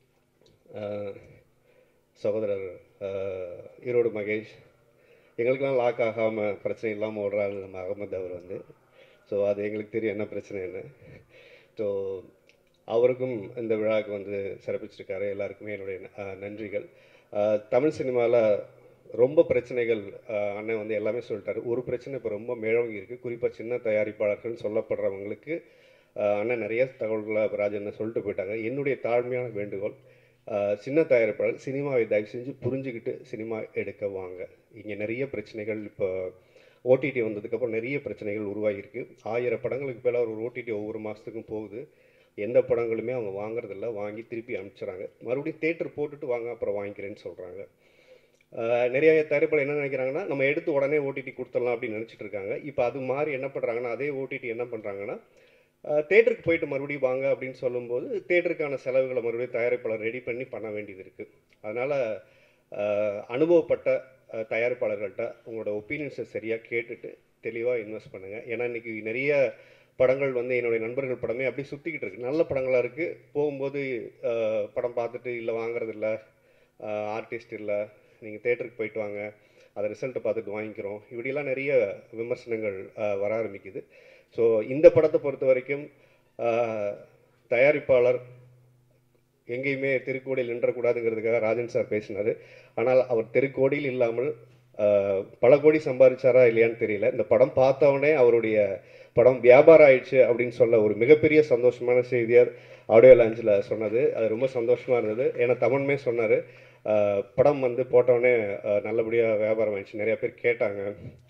ஆஹ் சகோதரர் ஆஹ் ஈரோடு மகேஷ் எங்களுக்கெல்லாம் லாக் ஆகாமல் பிரச்சனை இல்லாமல் ஓடுறாரு நம்ம அகமது அவர் வந்து ஸோ அது எங்களுக்கு தெரியும் என்ன பிரச்சனைன்னு ஸோ அவருக்கும் இந்த விழாவுக்கு வந்து சிறப்பிச்சிருக்காரு எல்லாருக்குமே என்னுடைய ஆஹ், நன்றிகள் ஆஹ், தமிழ் சினிமாவில் ரொம்ப பிரச்சனைகள் ஆஹ், அண்ணன் வந்து எல்லாமே சொல்லிட்டாரு ஒரு பிரச்சனை இப்போ ரொம்ப மேலோங்கி இருக்குது குறிப்பாக சின்ன தயாரிப்பாளர்கள் சொல்லப்படுறவங்களுக்கு அஹ், அண்ணன் நிறைய தகவல்களை ராஜன் சொல்லிட்டு போயிட்டாங்க என்னுடைய தாழ்மையான வேண்டுகோள் அஹ், சின்ன தயாரிப்பாளர் சினிமாவை தயவு செஞ்சு புரிஞ்சுக்கிட்டு சினிமா எடுக்க வாங்க இங்கே நிறைய பிரச்சனைகள் இப்போ ஓடிடி வந்ததுக்கப்புறம் நிறைய பிரச்சனைகள் உருவாகியிருக்கு ஆயிரம் படங்களுக்கு மேலே ஒரு ஓடிடி ஒவ்வொரு மாதத்துக்கும் போகுது எந்த படங்களுமே அவங்க வாங்குறதில்ல வாங்கி திருப்பி அனுப்பிச்சிடுறாங்க மறுபடியும் தேட்டர் போட்டுட்டு வாங்க அப்புறம் வாங்கிக்கிறேன்னு சொல்கிறாங்க நிறைய தயாரிப்பாளர் என்ன நினைக்கிறாங்கன்னா நம்ம எடுத்து உடனே ஓடிடி கொடுத்துடலாம் அப்படின்னு நினச்சிட்டு இருக்காங்க இப்போ அது மாதிரி என்ன பண்ணுறாங்கன்னா அதே ஓடிடி என்ன பண்ணுறாங்கன்னா தேட்டருக்கு போயிட்டு மறுபடியும் வாங்க அப்படின்னு சொல்லும்போது தேட்டருக்கான செலவுகளை மறுபடியும் தயாரிப்பாளர் ரெடி பண்ணி பண்ண வேண்டியது இருக்குது அதனால் அனுபவப்பட்ட அஹ், தயாரிப்பாளர்கள்ட்ட உங்களோட ஒப்பீனியன்ஸை சரியாக கேட்டுட்டு தெளிவாக இன்வெஸ்ட் பண்ணுங்கள் ஏன்னா இன்றைக்கி நிறைய படங்கள் வந்து என்னுடைய நண்பர்கள் படமே அப்படியே சுற்றிக்கிட்டு இருக்கு நல்ல படங்களாக இருக்குது போகும்போது அஹ், படம் பார்த்துட்டு இல்லை வாங்குறது இல்லை ஆர்டிஸ்ட் இல்லை நீங்கள் தேட்டருக்கு போயிட்டு வாங்க அதை ரிசல்ட்டை பார்த்துட்டு வாங்கிக்கிறோம் இப்படியெல்லாம் நிறைய விமர்சனங்கள் அஹ், வர ஆரம்பிக்குது ஸோ இந்த படத்தை பொறுத்த வரைக்கும் அஹ், தயாரிப்பாளர் எங்கேயுமே திருக்கோடியில் நின்றக்கூடாதுங்கிறதுக்காக ராஜன் சார் பேசினார் ஆனால் அவர் திருக்கோடியில் இல்லாமல் அஹ், பல கோடி சம்பாதிச்சாரா இல்லையான்னு தெரியல இந்த படம் பார்த்தவொடனே அவருடைய படம் வியாபாரம் ஆயிடுச்சு அப்படின்னு சொல்ல ஒரு மிகப்பெரிய சந்தோஷமான செய்தியார் ஆடியோ லான்ச்சில் சொன்னது அது ரொம்ப சந்தோஷமாக இருந்தது ஏன்னா தமன்மே சொன்னார் படம் வந்து போட்டவுடனே நல்லபடியாக வியாபாரம் ஆயிடுச்சு நிறைய பேர் கேட்டாங்க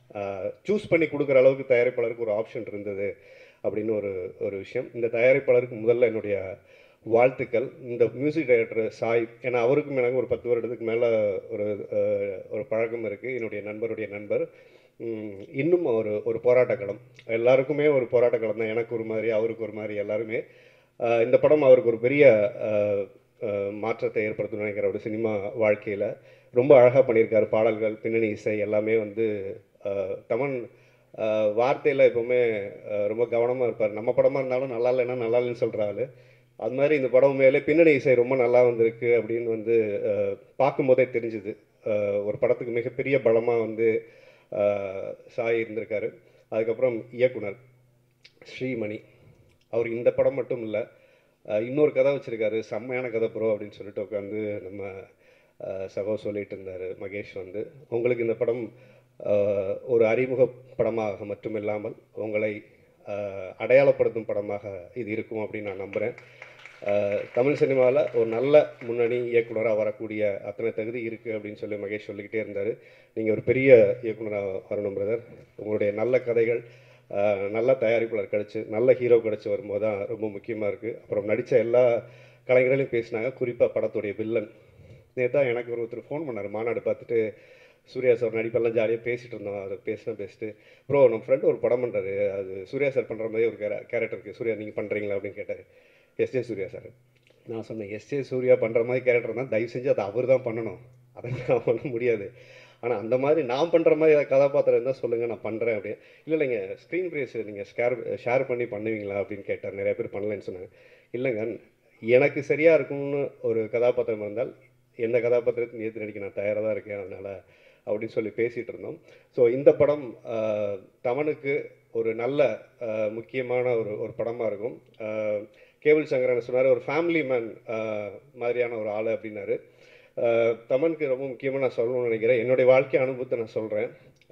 சூஸ் பண்ணி கொடுக்குற அளவுக்கு தயாரிப்பாளருக்கு ஒரு ஆப்ஷன் இருந்தது அப்படின்னு ஒரு ஒரு விஷயம் இந்த தயாரிப்பாளருக்கு முதல்ல என்னுடைய வாழ்த்துக்கள் இந்த மியூசிக் டைரக்டர் சாய் ஏன்னா அவருக்கும் எனக்கு ஒரு பத்து வருடத்துக்கு மேலே ஒரு அஹ், ஒரு பழக்கம் இருக்குது என்னுடைய நண்பருடைய நண்பர் உம், இன்னும் ஒரு ஒரு போராட்ட களம் எல்லாருக்குமே ஒரு போராட்ட களம் தான் எனக்கு ஒரு மாதிரி அவருக்கு ஒரு மாதிரி எல்லாருமே அஹ், இந்த படம் அவருக்கு ஒரு பெரிய அஹ், அஹ், மாற்றத்தை ஏற்படுத்தணும்னு நினைக்கிற ஒரு சினிமா வாழ்க்கையில் ரொம்ப அழகாக பண்ணியிருக்காரு பாடல்கள் பின்னணி இசை எல்லாமே வந்து அஹ், தமன் வார்த்தையில் எப்போவுமே அஹ், ரொம்ப கவனமாக இருப்பார் நம்ம படமாக இருந்தாலும் நல்லா இல்லைன்னா நல்லா இல்லைன்னு சொல்கிற ஆளு அது மாதிரி இந்த படம் மேலே பின்னணி இசை ரொம்ப நல்லா வந்திருக்கு அப்படின்னு வந்து அஹ், பார்க்கும்போதே தெரிஞ்சுது அஹ், ஒரு படத்துக்கு மிகப்பெரிய பலமாக வந்து அஹ், சாய் இருந்திருக்காரு அதுக்கப்புறம் இயக்குனர் ஸ்ரீமணி அவர் இந்த படம் மட்டும் இல்லை இன்னொரு கதை வச்சுருக்காரு செம்மையான கதை ப்ரோ அப்படின்னு சொல்லிட்டு உட்காந்து நம்ம அஹ், சகோ சொல்லிட்டு இருந்தார் மகேஷ் வந்து உங்களுக்கு இந்த படம் அஹ், ஒரு அறிமுக படமாக மட்டுமில்லாமல் உங்களை அஹ், அடையாளப்படுத்தும் படமாக இது இருக்கும் அப்படின்னு நான் நம்புகிறேன் அஹ், தமிழ் சினிமாவில் ஒரு நல்ல முன்னணி இயக்குனராக வரக்கூடிய அத்தனை தகுதி இருக்குது அப்படின்னு சொல்லி மகேஷ் சொல்லிக்கிட்டே இருந்தார் நீங்கள் ஒரு பெரிய இயக்குனராக வரணும் பிரதர் உங்களுடைய நல்ல கதைகள் அஹ், நல்ல தயாரிப்பாளர் கிடச்சி நல்ல ஹீரோ கிடச்சி வரும்போது தான் ரொம்ப முக்கியமாக இருக்குது அப்புறம் நடித்த எல்லா கலைஞர்களையும் பேசினாங்க குறிப்பாக படத்துடைய வில்லன் நேத்தா எனக்கு ஒருத்தர் ஃபோன் பண்ணார் மாநாடு பார்த்துட்டு சூர்யா சார் நடிப்பெல்லாம் ஜாலியாக பேசிகிட்டு இருந்தோம் அதை பேசினா பேசிட்டு ப்ரோ நம்ம ஃப்ரெண்டு ஒரு படம் பண்ணுறாரு அது சூர்யா சார் பண்ணுற மாதிரி ஒரு கேர கேரக்டர் இருக்குது சூர்யா நீங்கள் பண்ணுறீங்களா அப்படின்னு கேட்டார் எஸ்ஜே சூர்யா சார் நான் சொன்னேன் எஸ்ஜே சூர்யா பண்ணுற மாதிரி கேரக்டர் தான் தயவு செஞ்சு அதை அவர் தான் பண்ணணும் அதை நான் பண்ண முடியாது ஆனால் அந்த மாதிரி நான் பண்ணுற மாதிரி ஏதாவது கதாபாத்திரம் இருந்தால் சொல்லுங்கள் நான் பண்ணுறேன் அப்படின்னு இல்லை இல்லைங்க ஸ்க்ரீன் ப்ரைஸ் நீங்கள் ஷேர் ஷேர் பண்ணி பண்ணுவீங்களா அப்படின்னு கேட்டார் நிறைய பேர் பண்ணலைன்னு சொன்னாங்க இல்லைங்க எனக்கு சரியாக இருக்கும்னு ஒரு கதாபாத்திரம் இருந்தால் எந்த கதாபாத்திரத்தையும் ஏற்று நடிக்க நான் தயாராக தான் இருக்கேன் அதனால் அப்படின்னு சொல்லி பேசிகிட்டு இருந்தோம் ஸோ இந்த படம் ஆஹ், தமனுக்கு ஒரு நல்ல ஆஹ், முக்கியமான ஒரு ஒரு படமாக இருக்கும் ஆஹ், கேபிள் சங்கரன் சொன்னார் ஒரு ஃபேமிலி மேன் மாதிரியான ஒரு ஆள் அப்படின்னாரு ஆஹ், தமனுக்கு ரொம்ப முக்கியமாக நான் சொல்லணும்னு நினைக்கிறேன் என்னுடைய வாழ்க்கை அனுபவத்தை நான் சொல்கிறேன்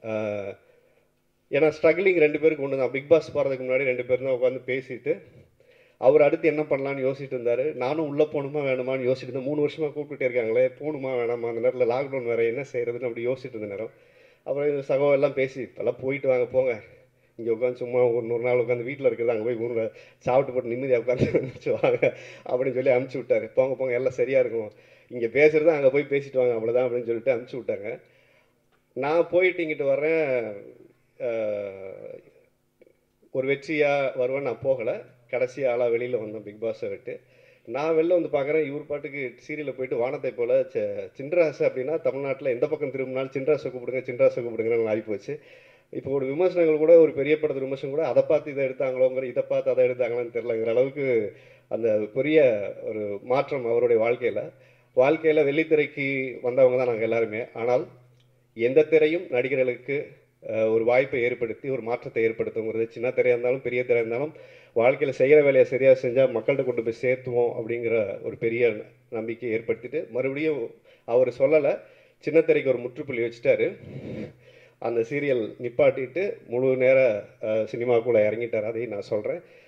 ஏன்னா ஸ்ட்ரகிளிங் ரெண்டு பேருக்கு ஒன்று தான் பிக் பாஸ் போகிறதுக்கு முன்னாடி ரெண்டு பேரும் தான் உட்காந்து பேசிட்டு அவர் அடுத்து என்ன பண்ணலான்னு யோசிச்சுட்டு இருந்தார் நானும் உள்ளே போகணுமா வேணுமான்னு யோசிச்சுட்டு இருந்தேன் மூணு வருஷமாக கூப்பிட்டுட்டே இருக்காங்களே போகணுமா வேணாமா அந்த நேரத்தில் லாக்டவுன் வேறு என்ன செய்கிறதுன்னு அப்படி யோசிச்சுட்டு இருந்த நேரம் அப்புறம் இந்த சகோ எல்லாம் பேசி இப்போல்லாம் போயிட்டு வாங்க போங்க இங்கே உட்காந்து சும்மா ஒரு நூறு நாள் உட்காந்து வீட்டில் இருக்கிறது அங்கே போய் ஊரில் சாப்பிட்டு போட்டு நிம்மதியாக உட்காந்து அனுப்பிச்சு வாங்க அப்படின்னு சொல்லி அனுப்பிச்சி விட்டாரு போங்க போங்க எல்லாம் சரியாக இருக்கும் இங்கே பேசுகிறது அங்கே போய் பேசிட்டு வாங்க அவ்வளோதான் அப்படின்னு சொல்லிட்டு அனுப்பிச்சி விட்டாங்க நான் போயிட்டு இங்கிட்டு வர்றேன் அஹ், ஒரு வெற்றியாக வருவேன் நான் போகலை கடைசி ஆளாக வெளியில் வந்தேன் பிக் பாஸை விட்டு நான் வெளில வந்து பார்க்குறேன் இவர் பாட்டுக்கு சீரியலில் போயிட்டு வானத்தை போல் சின்ராசு அப்படின்னா தமிழ்நாட்டில் எந்த பக்கம் திரும்பினாலும் சின்ராசை கூப்பிடுங்க சின்ராசை கூப்பிடுங்கன்னு ஆகிப்போச்சு இப்போ ஒரு விமர்சனங்கள் கூட ஒரு பெரிய படத்து விமர்சனம் கூட அதை பார்த்து இதை எடுத்தாங்களோங்கிற இதை பார்த்து அதை எடுத்தாங்களான்னு தெரிலங்கிற அளவுக்கு அந்த பெரிய ஒரு மாற்றம் அவருடைய வாழ்க்கையில் வாழ்க்கையில் வெள்ளித்திரைக்கு வந்தவங்க தான் நாங்கள் எல்லாருமே ஆனால் எந்த திரையும் நடிகர்களுக்கு அஹ், ஒரு வாய்ப்பை ஏற்படுத்தி ஒரு மாற்றத்தை ஏற்படுத்துங்கிறது சின்ன திரையாக இருந்தாலும் பெரிய திரையாக இருந்தாலும் வாழ்க்கையில் செய்கிற வேலையை சரியாக செஞ்சால் மக்கள்கிட்ட கொண்டு போய் சேர்த்துவோம் அப்படிங்கிற ஒரு பெரிய நம்பிக்கை ஏற்படுத்திட்டு மறுபடியும் அவர் சொல்லலை சின்ன திரைக்கு ஒரு முற்றுப்புள்ளி வச்சுட்டாரு அந்த சீரியல் நிப்பாட்டிட்டு முழு நேர அஹ், சினிமாக்குள்ளே இறங்கிட்டார் அதையும் நான் சொல்கிறேன்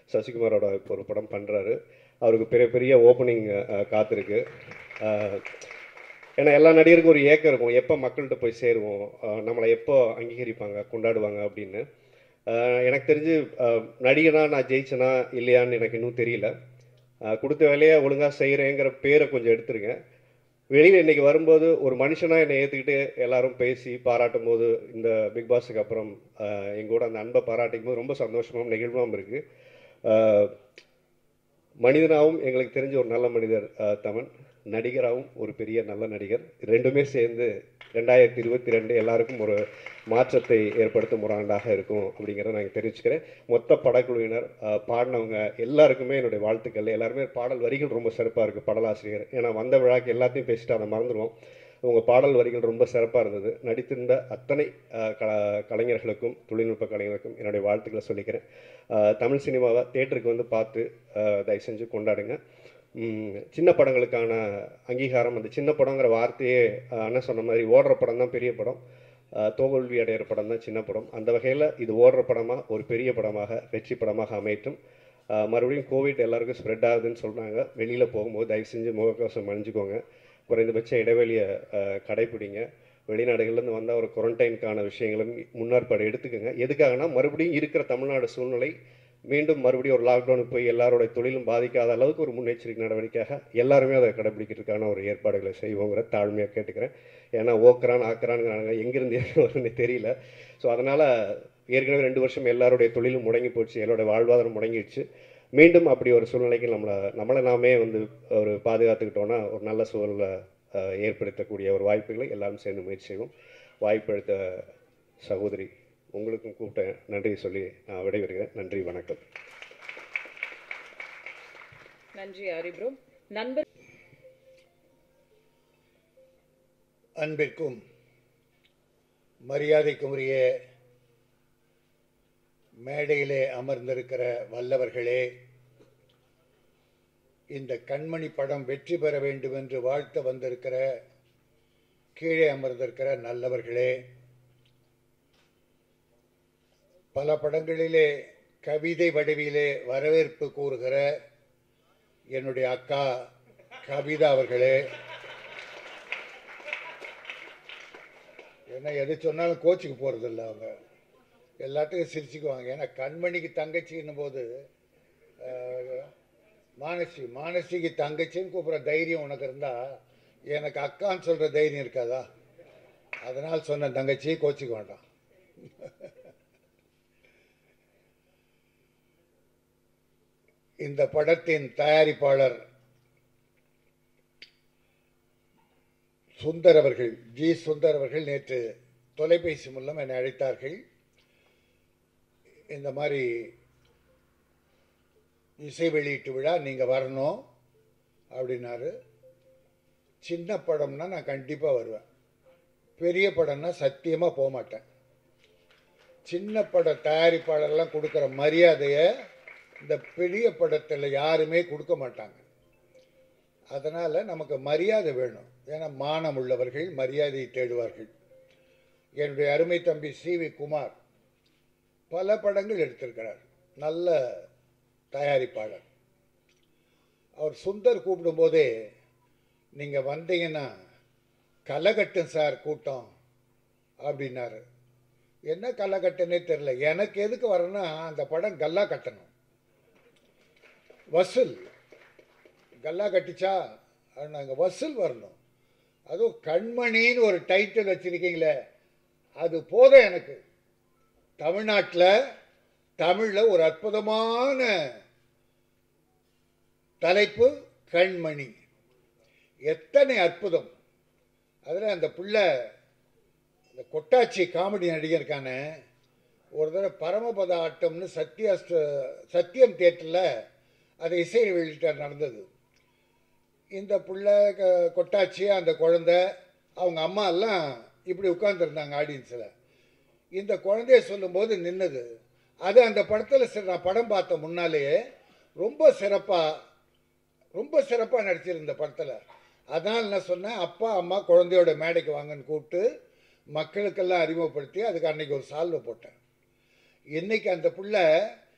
சசிகுமாரோட ஒரு படம் பண்ணுறாரு அவருக்கு பெரிய பெரிய ஓப்பனிங் காத்திருக்கு அஹ், ஏன்னா எல்லா நடிகருக்கும் ஒரு ஏக்கம் இருக்கும் எப்போ மக்கள்கிட்ட போய் சேருவோம் அஹ், நம்மளை எப்போ அங்கீகரிப்பாங்க கொண்டாடுவாங்க அப்படின்னு அஹ், எனக்கு தெரிஞ்சு அஹ், நடிகனா நான் ஜெயிச்சனா இல்லையான்னு எனக்கு இன்னும் தெரியல அஹ், கொடுத்த வேலையை ஒழுங்காக செய்கிறேங்கிற பேரை கொஞ்சம் எடுத்துருங்க வெளியில் இன்றைக்கி வரும்போது ஒரு மனுஷனாக என்னை ஏற்றுக்கிட்டு எல்லாரும் பேசி பாராட்டும் போது இந்த பிக் பாஸுக்கு அப்புறம் அஹ், எங்கூட அந்த அன்பை பாராட்டிக்கும் போது ரொம்ப சந்தோஷமாகவும் நெகிழ்வாகவும் இருக்குது மனிதனாகவும் எங்களுக்கு தெரிஞ்ச ஒரு நல்ல மனிதர் அஹ், தமன் நடிகராகவும் ஒரு பெரிய நல்ல நடிகர் ரெண்டுமே சேர்ந்து ரெண்டாயிரத்தி இருபத்தி ரெண்டு எல்லாருக்கும் ஒரு மாற்றத்தை ஏற்படுத்தும் ஒரு ஆண்டாக இருக்கும் அப்படிங்கிறத நான் தெரிவிச்சுக்கிறேன் மொத்த படக்குழுவினர் அஹ், பாடினவங்க எல்லாருக்குமே என்னுடைய வாழ்த்துக்கள் எல்லாருமே பாடல் வரிகள் ரொம்ப சிறப்பாக இருக்குது பாடலாசிரியர் ஏன்னா வந்த விழாக்கு எல்லாத்தையும் பேசிட்டு அதை மறந்துடுவோம் உங்கள் பாடல் வரிகள் ரொம்ப சிறப்பாக இருந்தது நடித்திருந்த அத்தனை அஹ், க கலைஞர்களுக்கும் தொழில்நுட்ப கலைஞர்களுக்கும் என்னுடைய வாழ்த்துக்களை சொல்லிக்கிறேன் அஹ், தமிழ் சினிமாவை தேட்டருக்கு வந்து பார்த்து அஹ், தயவு செஞ்சு கொண்டாடுங்க ம், சின்ன படங்களுக்கான அங்கீகாரம் அந்த சின்ன படங்கிற வார்த்தையே அஹ், அண்ணன் சொன்ன மாதிரி ஓடுற படம் தான் பெரிய படம் அஹ், தோல்வி அடைகிற படம் தான் சின்ன படம் அந்த வகையில் இது ஓடுற படமாக ஒரு பெரிய படமாக வெற்றி படமாக அமையட்டும் அஹ், மறுபடியும் கோவிட் எல்லாருக்கும் ஸ்ப்ரெட் ஆகுதுன்னு சொல்கிறாங்க வெளியில் போகும்போது தயவு செஞ்சு முகக்கவசம் அணிஞ்சுக்கோங்க குறைந்தபட்ச இடைவெளியை அஹ், கடைப்பிடிங்க வெளிநாடுகள்லேருந்து வந்தால் ஒரு குவாரண்டைனுக்கான விஷயங்களும் முன்னேற்பாடு எடுத்துக்கோங்க எதுக்காகனா மறுபடியும் இருக்கிற தமிழ்நாடு சூழ்நிலை மீண்டும் மறுபடியும் ஒரு லாக்டவுனுக்கு போய் எல்லாரோடைய தொழிலும் பாதிக்காத அளவுக்கு ஒரு முன்னெச்சரிக்கை நடவடிக்கையாக எல்லாருமே அதை கடைபிடிக்கிறதுக்கான ஒரு ஏற்பாடுகளை செய்வோங்கிற தாழ்மையாக கேட்டுக்கிறேன் ஏன்னா ஓக்கிறான் ஆக்கிறானுங்கிறாங்க எங்கேருந்து எங்கே வருதுன்னு தெரியல ஸோ அதனால் ஏற்கனவே ரெண்டு வருஷம் எல்லாருடைய தொழிலும் முடங்கி போச்சு எல்லாரோட வாழ்வாதாரம் முடங்கிடுச்சு மீண்டும் அப்படி ஒரு சூழ்நிலைக்கு நம்மளை நம்மளை நாமே வந்து ஒரு பாதுகாத்துக்கிட்டோன்னா ஒரு நல்ல சூழலை அஹ், ஏற்படுத்தக்கூடிய ஒரு வாய்ப்புகளை எல்லாரும் சேர்ந்து முயற்சி செய்வோம் வாய்ப்பளித்த சகோதரி உங்களுக்கும் கூப்பிட்டேன் நன்றி சொல்லி நான் விடைபெறுகிறேன் நன்றி வணக்கம் நன்றி ஹரி ப்ரோ நண்பர் அன்பிற்கும் மரியாதைக்கும் உரிய மேடையிலே அமர்ந்திருக்கிற வல்லவர்களே இந்த கண்மணி படம் வெற்றி பெற வேண்டும் என்று வாழ்த்த வந்திருக்கிற கீழே அமர்ந்திருக்கிற நல்லவர்களே பல படங்களிலே கவிதை வடிவிலே வரவேற்பு கூறுகிற என்னுடைய அக்கா கவிதா அவர்களே ஏன்னா எது சொன்னாலும் கோச்சுக்கு போகிறதில்ல அவங்க எல்லாத்துக்கும் சிரிச்சுக்குவாங்க ஏன்னா கண்மணிக்கு தங்கச்சின்னும் போது அஹ், மானசி மானசிக்கு தங்கச்சின்னு கூப்பிட்ற தைரியம் உனக்கு இருந்தால் எனக்கு அக்கான்னு சொல்கிற தைரியம் இருக்காதா அதனால் சொன்ன தங்கச்சி கோச்சிக்க வேண்டாம் இந்த படத்தின் தயாரிப்பாளர் சுந்தர் அவர்கள் ஜி சுந்தர் அவர்கள் நேற்று தொலைபேசி மூலம் என்னை அழைத்தார்கள் இந்த மாதிரி இசை வெளியீட்டு விழா நீங்கள் வரணும் அப்படின்னாரு சின்ன படம்னா நான் கண்டிப்பாக வருவேன் பெரிய படம்னா சத்தியமாக போக மாட்டேன் சின்ன பட தயாரிப்பாளர்லாம் கொடுக்குற மரியாதையை இந்த பெரிய படத்தில் யாருமே கொடுக்க மாட்டாங்க அதனால் நமக்கு மரியாதை வேணும் ஏன்னா மானம் உள்ளவர்கள் மரியாதையை தேடுவார்கள் என்னுடைய அருமை தம்பி சி வி குமார் பல படங்கள் எடுத்திருக்கிறார் நல்ல தயாரிப்பாளர் அவர் சுந்தர் கூப்பிடும்போதே நீங்கள் வந்தீங்கன்னா களை கட்டும் சார் கூட்டம் அப்படின்னாரு என்ன களை கட்டுன்னே தெரில எனக்கு எதுக்கு வரேன்னா அந்த படம் கல்லா கட்டணும் வசூல் கல்லா கட்டிச்சா நாங்கள் வசூல் வரணும் அதுவும் கண்மணின்னு ஒரு டைட்டில் வச்சுருக்கீங்களே அது போதும் எனக்கு தமிழ்நாட்டில் தமிழில் ஒரு அற்புதமான தலைப்பு கண்மணி எத்தனை அற்புதம் அதில் அந்த பிள்ளை இந்த கொட்டாச்சி காமெடி நடிகர் இருக்கானே ஒரு தடவை பரமபத ஆட்டம்னு சத்யா ஸ்ட- சத்யம் தியேட்டரில் அது இசை வெளியிட்டார் நடந்தது இந்த பிள்ளை க- கொட்டாச்சி அந்த குழந்தை அவங்க அம்மா எல்லாம் இப்படி உட்காந்துருந்தாங்க ஆடியன்ஸில் இந்த குழந்தைய சொல்லும்போது நின்னது அது அந்த படத்தில் சரி நான் படம் பார்த்த முன்னாலேயே ரொம்ப சிறப்பாக ரொம்ப சிறப்பாக நடிச்சிருந்த படத்தில் அதனால் நான் சொன்னேன் அப்பா அம்மா குழந்தையோட மேடைக்கு வாங்கன்னு கூப்பிட்டு மக்களுக்கெல்லாம் அறிமுகப்படுத்தி அதுக்கு அன்னைக்கு ஒரு சால்வை போட்டேன் இன்னைக்கு அந்த புள்ள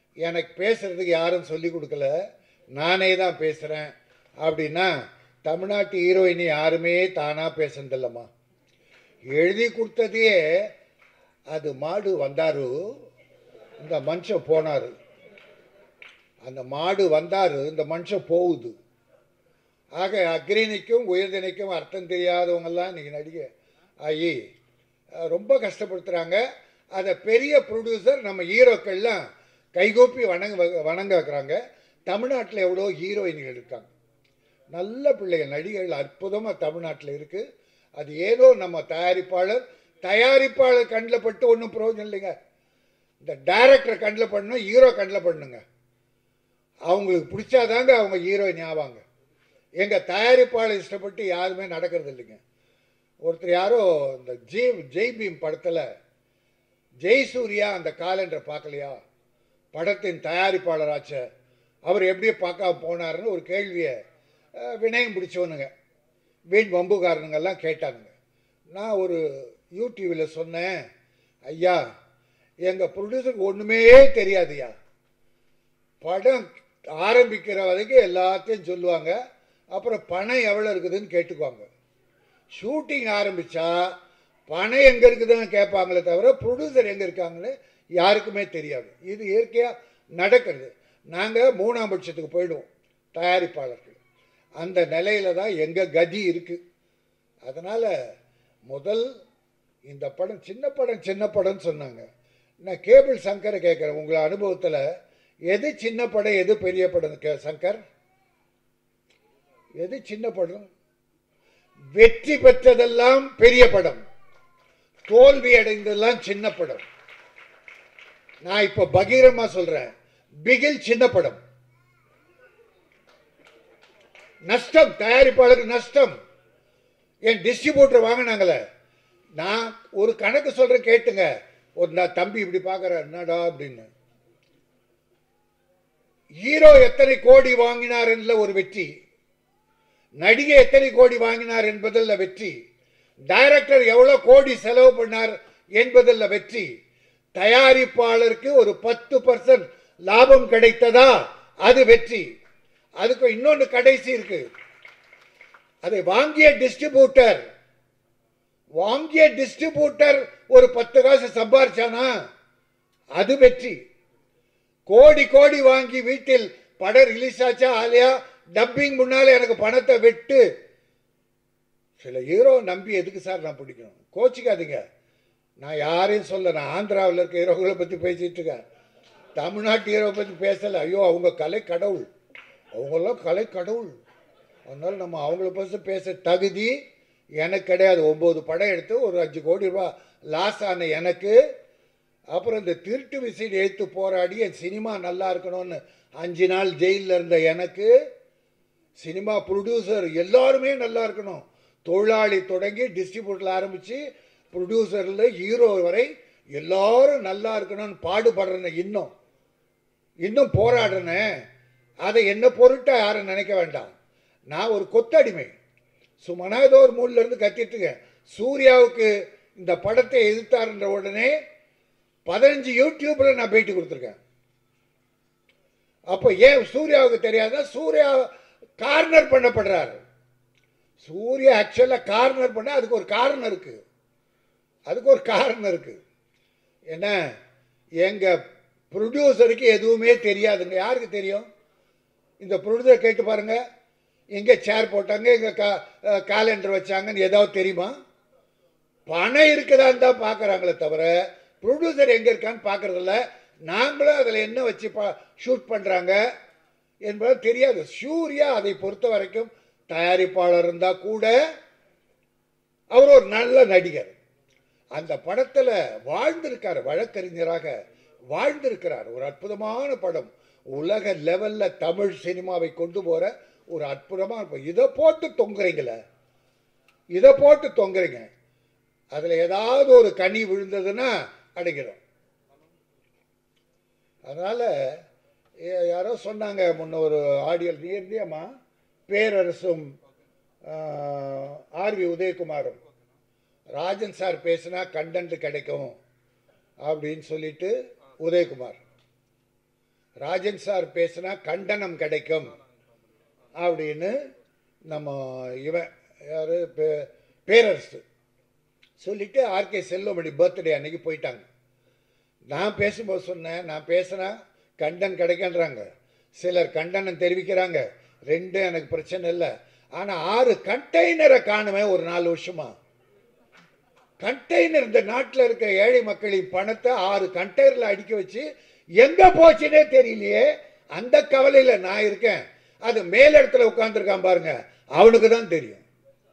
எனக்கு பேசுறதுக்கு யாரும் சொல்லி கொடுக்கல நானே தான் பேசுகிறேன் அப்படின்னா தமிழ்நாட்டு ஹீரோயினி யாருமே தானாக பேசுனதில்லம்மா எழுதி கொடுத்ததையே அது மாடு வந்தாரு இந்த மனுஷன் போனார் அந்த மாடு வந்தார் இந்த மனுஷன் போகுது ஆக அக்ரிணிக்கும் உயர்தினைக்கும் அர்த்தம் தெரியாதவங்கெல்லாம் இன்றைக்கி நடிகை ஆகி அஹ், ரொம்ப கஷ்டப்படுத்துகிறாங்க அதை பெரிய ப்ரொடியூசர் நம்ம ஹீரோக்கள்லாம் கைகூப்பி வணங்க வணங்க வைக்கிறாங்க தமிழ்நாட்டில் எவ்வளோ ஹீரோயின்கள் இருக்காங்க நல்ல பிள்ளைகள் நடிகைகள் அற்புதமாக தமிழ்நாட்டில் இருக்குது அது ஏதோ நம்ம தயாரிப்பாளர் தயாரிப்பாளர் கண்ணில் பட்டு ஒன்றும் பிரயோஜனம் இல்லைங்க இந்த டைரக்டர் கண்ணில் பண்ணணும் ஹீரோ கண்ணில் பண்ணுங்க அவங்களுக்கு பிடிச்சாதாங்க அவங்க ஹீரோயின் ஆவாங்க எங்கள் தயாரிப்பாளர் இஷ்டப்பட்டு யாருமே நடக்கிறது இல்லைங்க ஒருத்தர் யாரோ இந்த ஜெய் ஜெய் பீம் படத்தில் ஜெய்சூர்யா அந்த காலண்டரை பார்க்கலையா படத்தின் தயாரிப்பாளராச்ச அவர் எப்படி பார்க்க போனாருன்னு ஒரு கேள்வியை அஹ், வினயம் பிடிச்சவனுங்க வீண் வம்புக்காரனுங்கெல்லாம் கேட்டானுங்க நான் ஒரு யூடியூவில் சொன்னேன் ஐயா எங்கள் ப்ரொடியூசருக்கு ஒன்றுமே தெரியாதுயா படம் ஆரம்பிக்கிற வரைக்கும் எல்லாத்தையும் சொல்லுவாங்க அப்புறம் பணம் எவ்வளோ இருக்குதுன்னு கேட்டுக்குவாங்க ஷூட்டிங் ஆரம்பித்தா பணம் எங்கே இருக்குதுன்னு கேட்பாங்களே தவிர ப்ரொடியூசர் எங்கே இருக்காங்கன்னு யாருக்குமே தெரியாது இது இயற்கையாக நடக்கிறது நாங்கள் மூணாம் பட்சத்துக்கு போயிடுவோம் தயாரிப்பாளர்கள் அந்த நிலையில தான் எங்கள் கதி இருக்குது அதனால் முதல் இந்த படம் சின்ன படம் சின்ன படம்னு சொன்னாங்க நான் கேபிள் சங்கரை கேட்குறேன் உங்கள் அனுபவத்தில் எது சின்ன படம் எது பெரிய படம் கே சங்கர் எது சின்ன படம் வெற்றி பெற்றதெல்லாம் பெரிய படம் தோல்வி அடைந்ததெல்லாம் சின்ன படம் நான் இப்போ பகீரமா சொல்றேன் பிகில் சின்ன படம் நஷ்டம் தயாரிப்பாளருக்கு நஷ்டம் என் டிஸ்ட்ரிபியூட்டர் வாங்கினாங்களே நான் ஒரு கணக்கு சொல்றேன் கேட்டுங்க ஒரு நான் தம்பி இப்படி பார்க்குறேன் என்னடா அப்படின்னு ஹீரோ எத்தனை கோடி வாங்கினார் என்ற ஒரு வெற்றி நடிகை எத்தனை கோடி வாங்கினார் என்பதில் வெற்றி டைரக்டர் எவ்வளோ கோடி செலவு பண்ணார் என்பதில் வெற்றி தயாரிப்பாளருக்கு ஒரு பத்து பர்சன்ட் லாபம் கிடைத்ததா அது வெற்றி அதுக்கு இன்னொன்று கடைசி இருக்கு அதை வாங்கிய டிஸ்ட்ரிபியூட்டர் வாங்கிய டிஸ்ட்ரிபியூட்டர் ஒரு பத்து காசு சம்பாரிச்சானா அது வெற்றி கோடி கோடி வாங்கி வீட்டில் படம் ரிலீஸ் ஆச்சா ஆலையா டப்பிங் முன்னால எனக்கு பணத்தை வெட்டு சில ஹீரோ நம்பி எதுக்கு சார் நான் பிடிக்கணும் கோச்சிக்காதீங்க நான் யாரையும் சொல்ல நான் ஆந்திராவில் இருக்க ஹீரோக்களை பற்றி பேசிட்டு இருக்கேன் தமிழ்நாட்டு ஹீரோ பற்றி பேசலை ஐயோ அவங்க கலை கடவுள் அவங்கெல்லாம் கலை கடவுள் அதனால நம்ம அவங்கள பற்றி பேச தகுதி எனக்கு கிடையாது ஒம்பது படம் எடுத்து ஒரு அஞ்சு கோடி ரூபாய் லாஸ் ஆன எனக்கு அப்புறம் இந்த திருட்டு விசைடு எடுத்து போராடி என் சினிமா நல்லா இருக்கணும்னு அஞ்சு நாள் ஜெயிலில் இருந்த எனக்கு சினிமா ப்ரொடியூசர் எல்லாருமே நல்லா இருக்கணும் தொழிலாளி தொடங்கி டிஸ்ட்ரிபியூட்டரில் ஆரம்பித்து ப்ரொடியூசரில் ஹீரோ வரை எல்லாரும் நல்லா இருக்கணும்னு பாடுபடுறேன்னு இன்னும் இன்னும் போராடுறேனே அதை என்ன பொருட்டா யாரும் நினைக்க வேண்டாம் நான் ஒரு கொத்தடிமை சும்மா ஏதோ ஒரு மூலில் இருந்து கத்திட்டு இருக்கேன் சூர்யாவுக்கு இந்த படத்தை எதிர்த்தாருன்ற உடனே பதினஞ்சு யூடியூப்ல நான் பேட்டி கொடுத்துருக்கேன் அப்போ ஏன் சூர்யாவுக்கு தெரியாதா சூர்யா கார்னர் பண்ணப்படுறாரு சூர்யா ஆக்சுவலாக கார்னர் பண்ண அதுக்கு ஒரு காரணம் இருக்கு அதுக்கு ஒரு காரணம் இருக்கு என்ன எங்க ப்ரொடியூசருக்கு எதுவுமே தெரியாதுங்க யாருக்கு தெரியும் இந்த ப்ரொடியூசர் கேட்டு பாருங்க எங்கே சேர் போட்டாங்க எங்கே கா காலண்டர் வச்சாங்கன்னு ஏதாவது தெரியுமா பணம் இருக்குதான்னு தான் பார்க்குறாங்களே தவிர ப்ரொடியூசர் எங்கே இருக்கான்னு பார்க்குறதில்ல நாங்களும் அதில் என்ன வச்சு பா ஷூட் பண்ணுறாங்க என்பது தெரியாது சூர்யா அதை பொறுத்த வரைக்கும் தயாரிப்பாளர் இருந்தால் கூட அவர் ஒரு நல்ல நடிகர் அந்த படத்தில் வாழ்ந்திருக்கார் வழக்கறிஞராக வாழ்ந்திருக்கிறார் ஒரு அற்புதமான படம் உலக லெவலில் தமிழ் சினிமாவை கொண்டு போகிற ஒரு அற்புதமாக இருக்கும் இதை போட்டு தொங்குறீங்களே இதை போட்டு தொங்குறீங்க அதில் ஏதாவது ஒரு கனி விழுந்ததுன்னா அடைக்கிறோம் அதனால் யாரோ சொன்னாங்க முன்ன ஒரு ஆடியோ நீ இருந்தியம்மா பேரரசும் ஆர்வி உதயகுமாரும் ராஜன் சார் பேசினா கண்டென்ட் கிடைக்கும் அப்படின்னு சொல்லிட்டு உதயகுமார் ராஜன் சார் பேசினா கண்டனம் கிடைக்கும் அப்படின்னு நம்ம இவன் யார் பேரரசு சொல்லிட்டு ஆர்கே செல்வமணி பர்த்டே அன்னைக்கு போயிட்டாங்க நான் பேசும்போது சொன்னேன் நான் பேசினா கண்டன் கிடைக்கின்றாங்க சிலர் கண்டனம் தெரிவிக்கிறாங்க ரெண்டும் எனக்கு பிரச்சனை இல்லை ஆனால் ஆறு கண்டெய்னரை காணுமே ஒரு நாலு வருஷமா கண்டெய்னர் இந்த நாட்டில் இருக்க ஏழை மக்களின் பணத்தை ஆறு கண்டெய்னரில் அடுக்கி வச்சு எங்கே போச்சுன்னே தெரியலையே அந்த கவலையில் நான் இருக்கேன் அது மேல் இடத்துல உட்காந்துருக்கான் பாருங்க அவனுக்கு தான் தெரியும்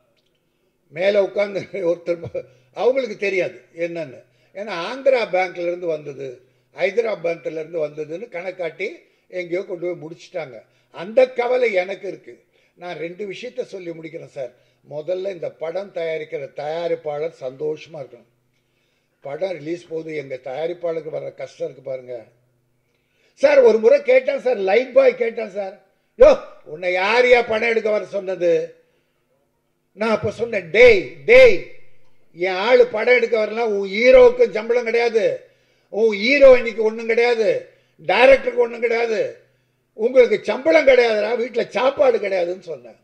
மேலே உட்காந்து ஒருத்தர் அவங்களுக்கு தெரியாது என்னன்னு ஏன்னா ஆந்திரா பேங்க்ல இருந்து வந்தது ஹைதராபாத்ல இருந்து வந்ததுன்னு கணக்காட்டி எங்கேயோ கொண்டு போய் முடிச்சிட்டாங்க அந்த கவலை எனக்கு இருக்கு நான் ரெண்டு விஷயத்த சொல்லி முடிக்கிறேன் சார் முதல்ல இந்த படம் தயாரிக்கிற தயாரிப்பாளர் சந்தோஷமா இருக்கணும் படம் ரிலீஸ் போது எங்க தயாரிப்பாளருக்கு வர்ற கஷ்டம் இருக்கு பாருங்க சார் ஒரு முறை கேட்டேன் சார் லைட் பாய் கேட்டேன் சார் யோ உன்னை யாரையா படம் எடுக்க வர சொன்னது நான் அப்போ சொன்னேன் டேய் டேய் என் ஆள் படம் எடுக்க வரலாம் உன் ஹீரோவுக்கும் சம்பளம் கிடையாது உன் ஹீரோயினிக்கு ஒன்றும் கிடையாது டைரக்டருக்கு ஒன்றும் கிடையாது உங்களுக்கு சம்பளம் கிடையாதுடா வீட்டில் சாப்பாடு கிடையாதுன்னு சொன்னேன்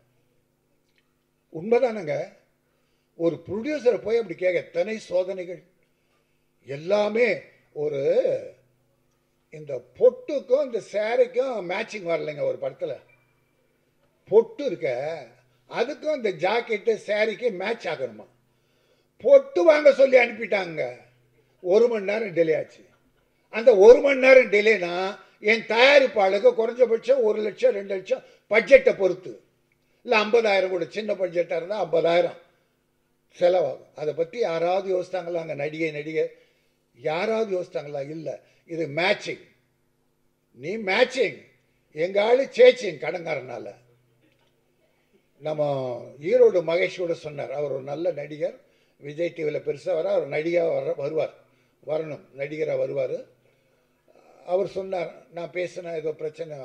உண்மைதானங்க ஒரு ப்ரொடியூசரை போய் அப்படி கேட்க எத்தனை சோதனைகள் எல்லாமே ஒரு இந்த பொட்டுக்கும் இந்த சேரைக்கும் மேட்சிங் வரலைங்க ஒரு படத்தில் பொட்டு இருக்க அதுக்கும் இந்த ஜாக்கெட்டு சேரீக்கு மேட்ச் ஆகணுமா பொட்டு வாங்க சொல்லி அனுப்பிட்டாங்க ஒரு மணி நேரம் டிலே ஆச்சு அந்த ஒரு மணி நேரம் டிலேனா என் தயாரிப்பாளுக்கு குறைஞ்சபட்சம் ஒரு லட்சம் ரெண்டு லட்சம் பட்ஜெட்டை பொறுத்து இல்லை ஐம்பதாயிரம் கூட சின்ன பட்ஜெட்டாக இருந்தால் ஐம்பதாயிரம் செலவாகும் அதை பற்றி யாராவது யோசித்தாங்களா அங்கே நடிகை நடிகை யாராவது யோசித்தாங்களா இல்லை இது மேட்சிங் நீ மேட்சிங் எங்கள் ஆள் சேச்சிங் கடங்காரனால நம்ம ஈரோடு மகேஷ் கூட சொன்னார் அவர் ஒரு நல்ல நடிகர் விஜய் டிவியில் பெருசாக வர அவர் நடிகராக வர வருவார் வரணும் நடிகராக வருவார் அவர் சொன்னார் நான் பேசின ஏதோ பிரச்சனை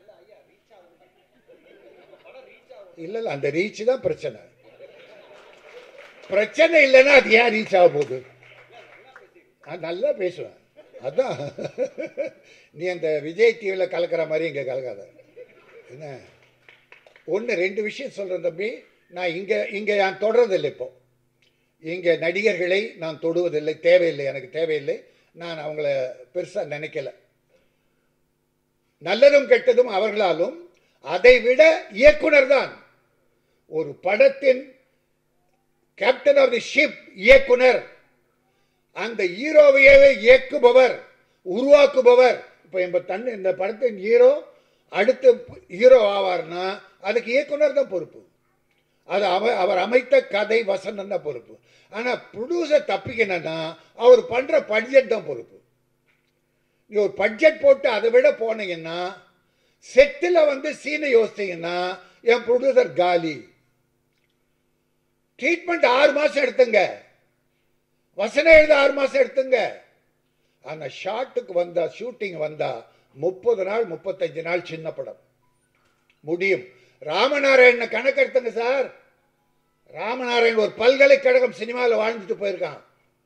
இல்லை இல்லை அந்த ரீச் தான் பிரச்சனை பிரச்சனை இல்லைன்னா அது ஏன் ரீச் ஆக போகுது நான் நல்லா பேசுவேன் அதான் நீ அந்த விஜய் டிவியில் கலக்கிற மாதிரி இங்கே கலக்காத என்ன ஒன்று ரெண்டு விஷயம் சொல்கிறேன் தம்பி நான் இங்கே இங்கே நான் தொடர்றதில்லை இப்போ இங்கே நடிகர்களை நான் தொடுவதில்லை தேவையில்லை எனக்கு தேவையில்லை நான் அவங்கள பெருசாக நினைக்கல நல்லதும் கெட்டதும் அவர்களாலும் அதை விட இயக்குனர் தான் ஒரு படத்தின் கேப்டன் ஆஃப் தி ஷிப் இயக்குனர் அந்த ஹீரோவையே இயக்குபவர் உருவாக்குபவர் இப்போ நம்ம தன் இந்த படத்தின் ஹீரோ அடுத்து ஹீரோ ஆவார்னா அதுக்கு இயக்குனர் தான் பொறுப்பு அது அவ அவர் அமைத்த கதை வசனம் தான் பொறுப்பு ஆனால் ப்ரொடியூசர் தப்பிக்கணும்னா அவர் பண்ணுற பட்ஜெட் தான் பொறுப்பு நீ ஒரு பட்ஜெட் போட்டு அதை விட போனீங்கன்னா செட்டில் வந்து சீனை யோசித்தீங்கன்னா என் ப்ரொடியூசர் காலி ட்ரீட்மெண்ட் ஆறு மாதம் எடுத்துங்க வசனம் எழுத ஆறு மாதம் எடுத்துங்க ஆனால் ஷார்ட்டுக்கு வந்தா ஷூட்டிங் வந்தா முப்பது நாள் முப்பத்தஞ்சு நாள் சின்ன படம் முடியும் ராமநாராயண கணக்கெடுத்துங்க சார் ராமநாராயண் ஒரு பல்கலைக்கழகம் சினிமாவில் வாழ்ந்துட்டு போயிருக்கான்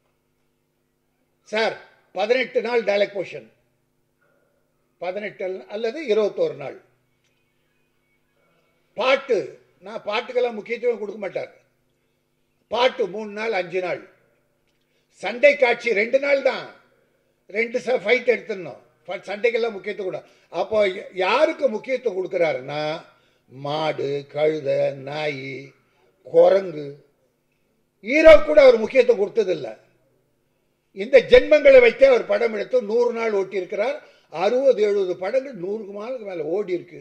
சார் பதினெட்டு நாள் டைலக்ட் போர்ஷன் பதினெட்டு அல்லது இருபத்தோரு நாள் பாட்டு நான் பாட்டுக்கெல்லாம் முக்கியத்துவம் கொடுக்க மாட்டார் பாட்டு மூணு நாள் அஞ்சு நாள் சண்டை காட்சி ரெண்டு நாள் தான் ரெண்டு ச ஃபைட் எடுத்துடணும் சண்டைக்கெல்லாம் முக்கியத்துவம் கூட அப்போ யாருக்கு முக்கியத்துவம் கொடுக்குறாருன்னா மாடு கழுத நாய் குரங்கு ஹீரோ கூட அவர் முக்கியத்துவம் கொடுத்ததில்லை இந்த ஜென்மங்களை வைத்தே அவர் படம் எடுத்து நூறு நாள் ஓட்டி இருக்கிறார் அறுபது எழுபது படங்கள் நூறுக்கு நாளுக்கு மேலே ஓடி இருக்கு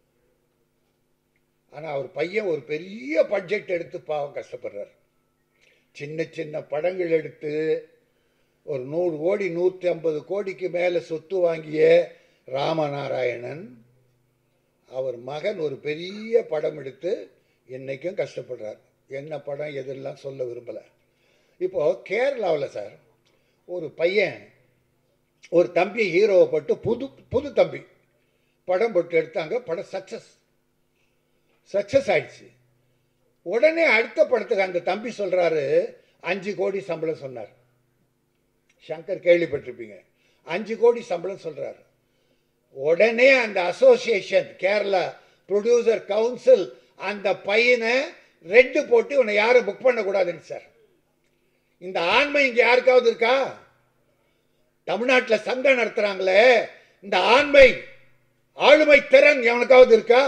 ஆனால் அவர் பையன் ஒரு பெரிய பட்ஜெட் எடுத்து பாவம் கஷ்டப்படுறார் சின்ன சின்ன படங்கள் எடுத்து ஒரு நூறு கோடி நூற்றி ஐம்பது கோடிக்கு மேலே சொத்து வாங்கிய ராமநாராயணன் அவர் மகன் ஒரு பெரிய படம் எடுத்து இன்னைக்கும் கஷ்டப்படுறார் என்ன படம் எதெல்லாம் சொல்ல விரும்பலை இப்போது கேரளாவில் சார் ஒரு பையன் ஒரு தம்பி ஹீரோவை போட்டு புது புது தம்பி படம் போட்டு எடுத்தாங்க படம் சக்ஸஸ் சக்ஸஸ் ஆயிடுச்சு உடனே அடுத்த படத்துக்கு அந்த தம்பி சொல்கிறாரு அஞ்சு கோடி சம்பளம் சொன்னார் சங்கர் கேள்விப்பட்டிருப்பீங்க அஞ்சு கோடி சம்பளம் சொல்கிறாரு உடனே அந்த அசோசியேஷன் கேரளா ப்ரொடியூசர் கவுன்சில் அந்த பையனை ரெட்டு போட்டு உன்னை யாரும் புக் பண்ணக்கூடாதுன்னு சார் இந்த ஆண்மை இங்க யாருக்காவது இருக்கா தமிழ்நாட்டில் சங்கம் நடத்துறாங்களே இந்த ஆண்மை ஆளுமை திறன் எவனுக்காவது இருக்கா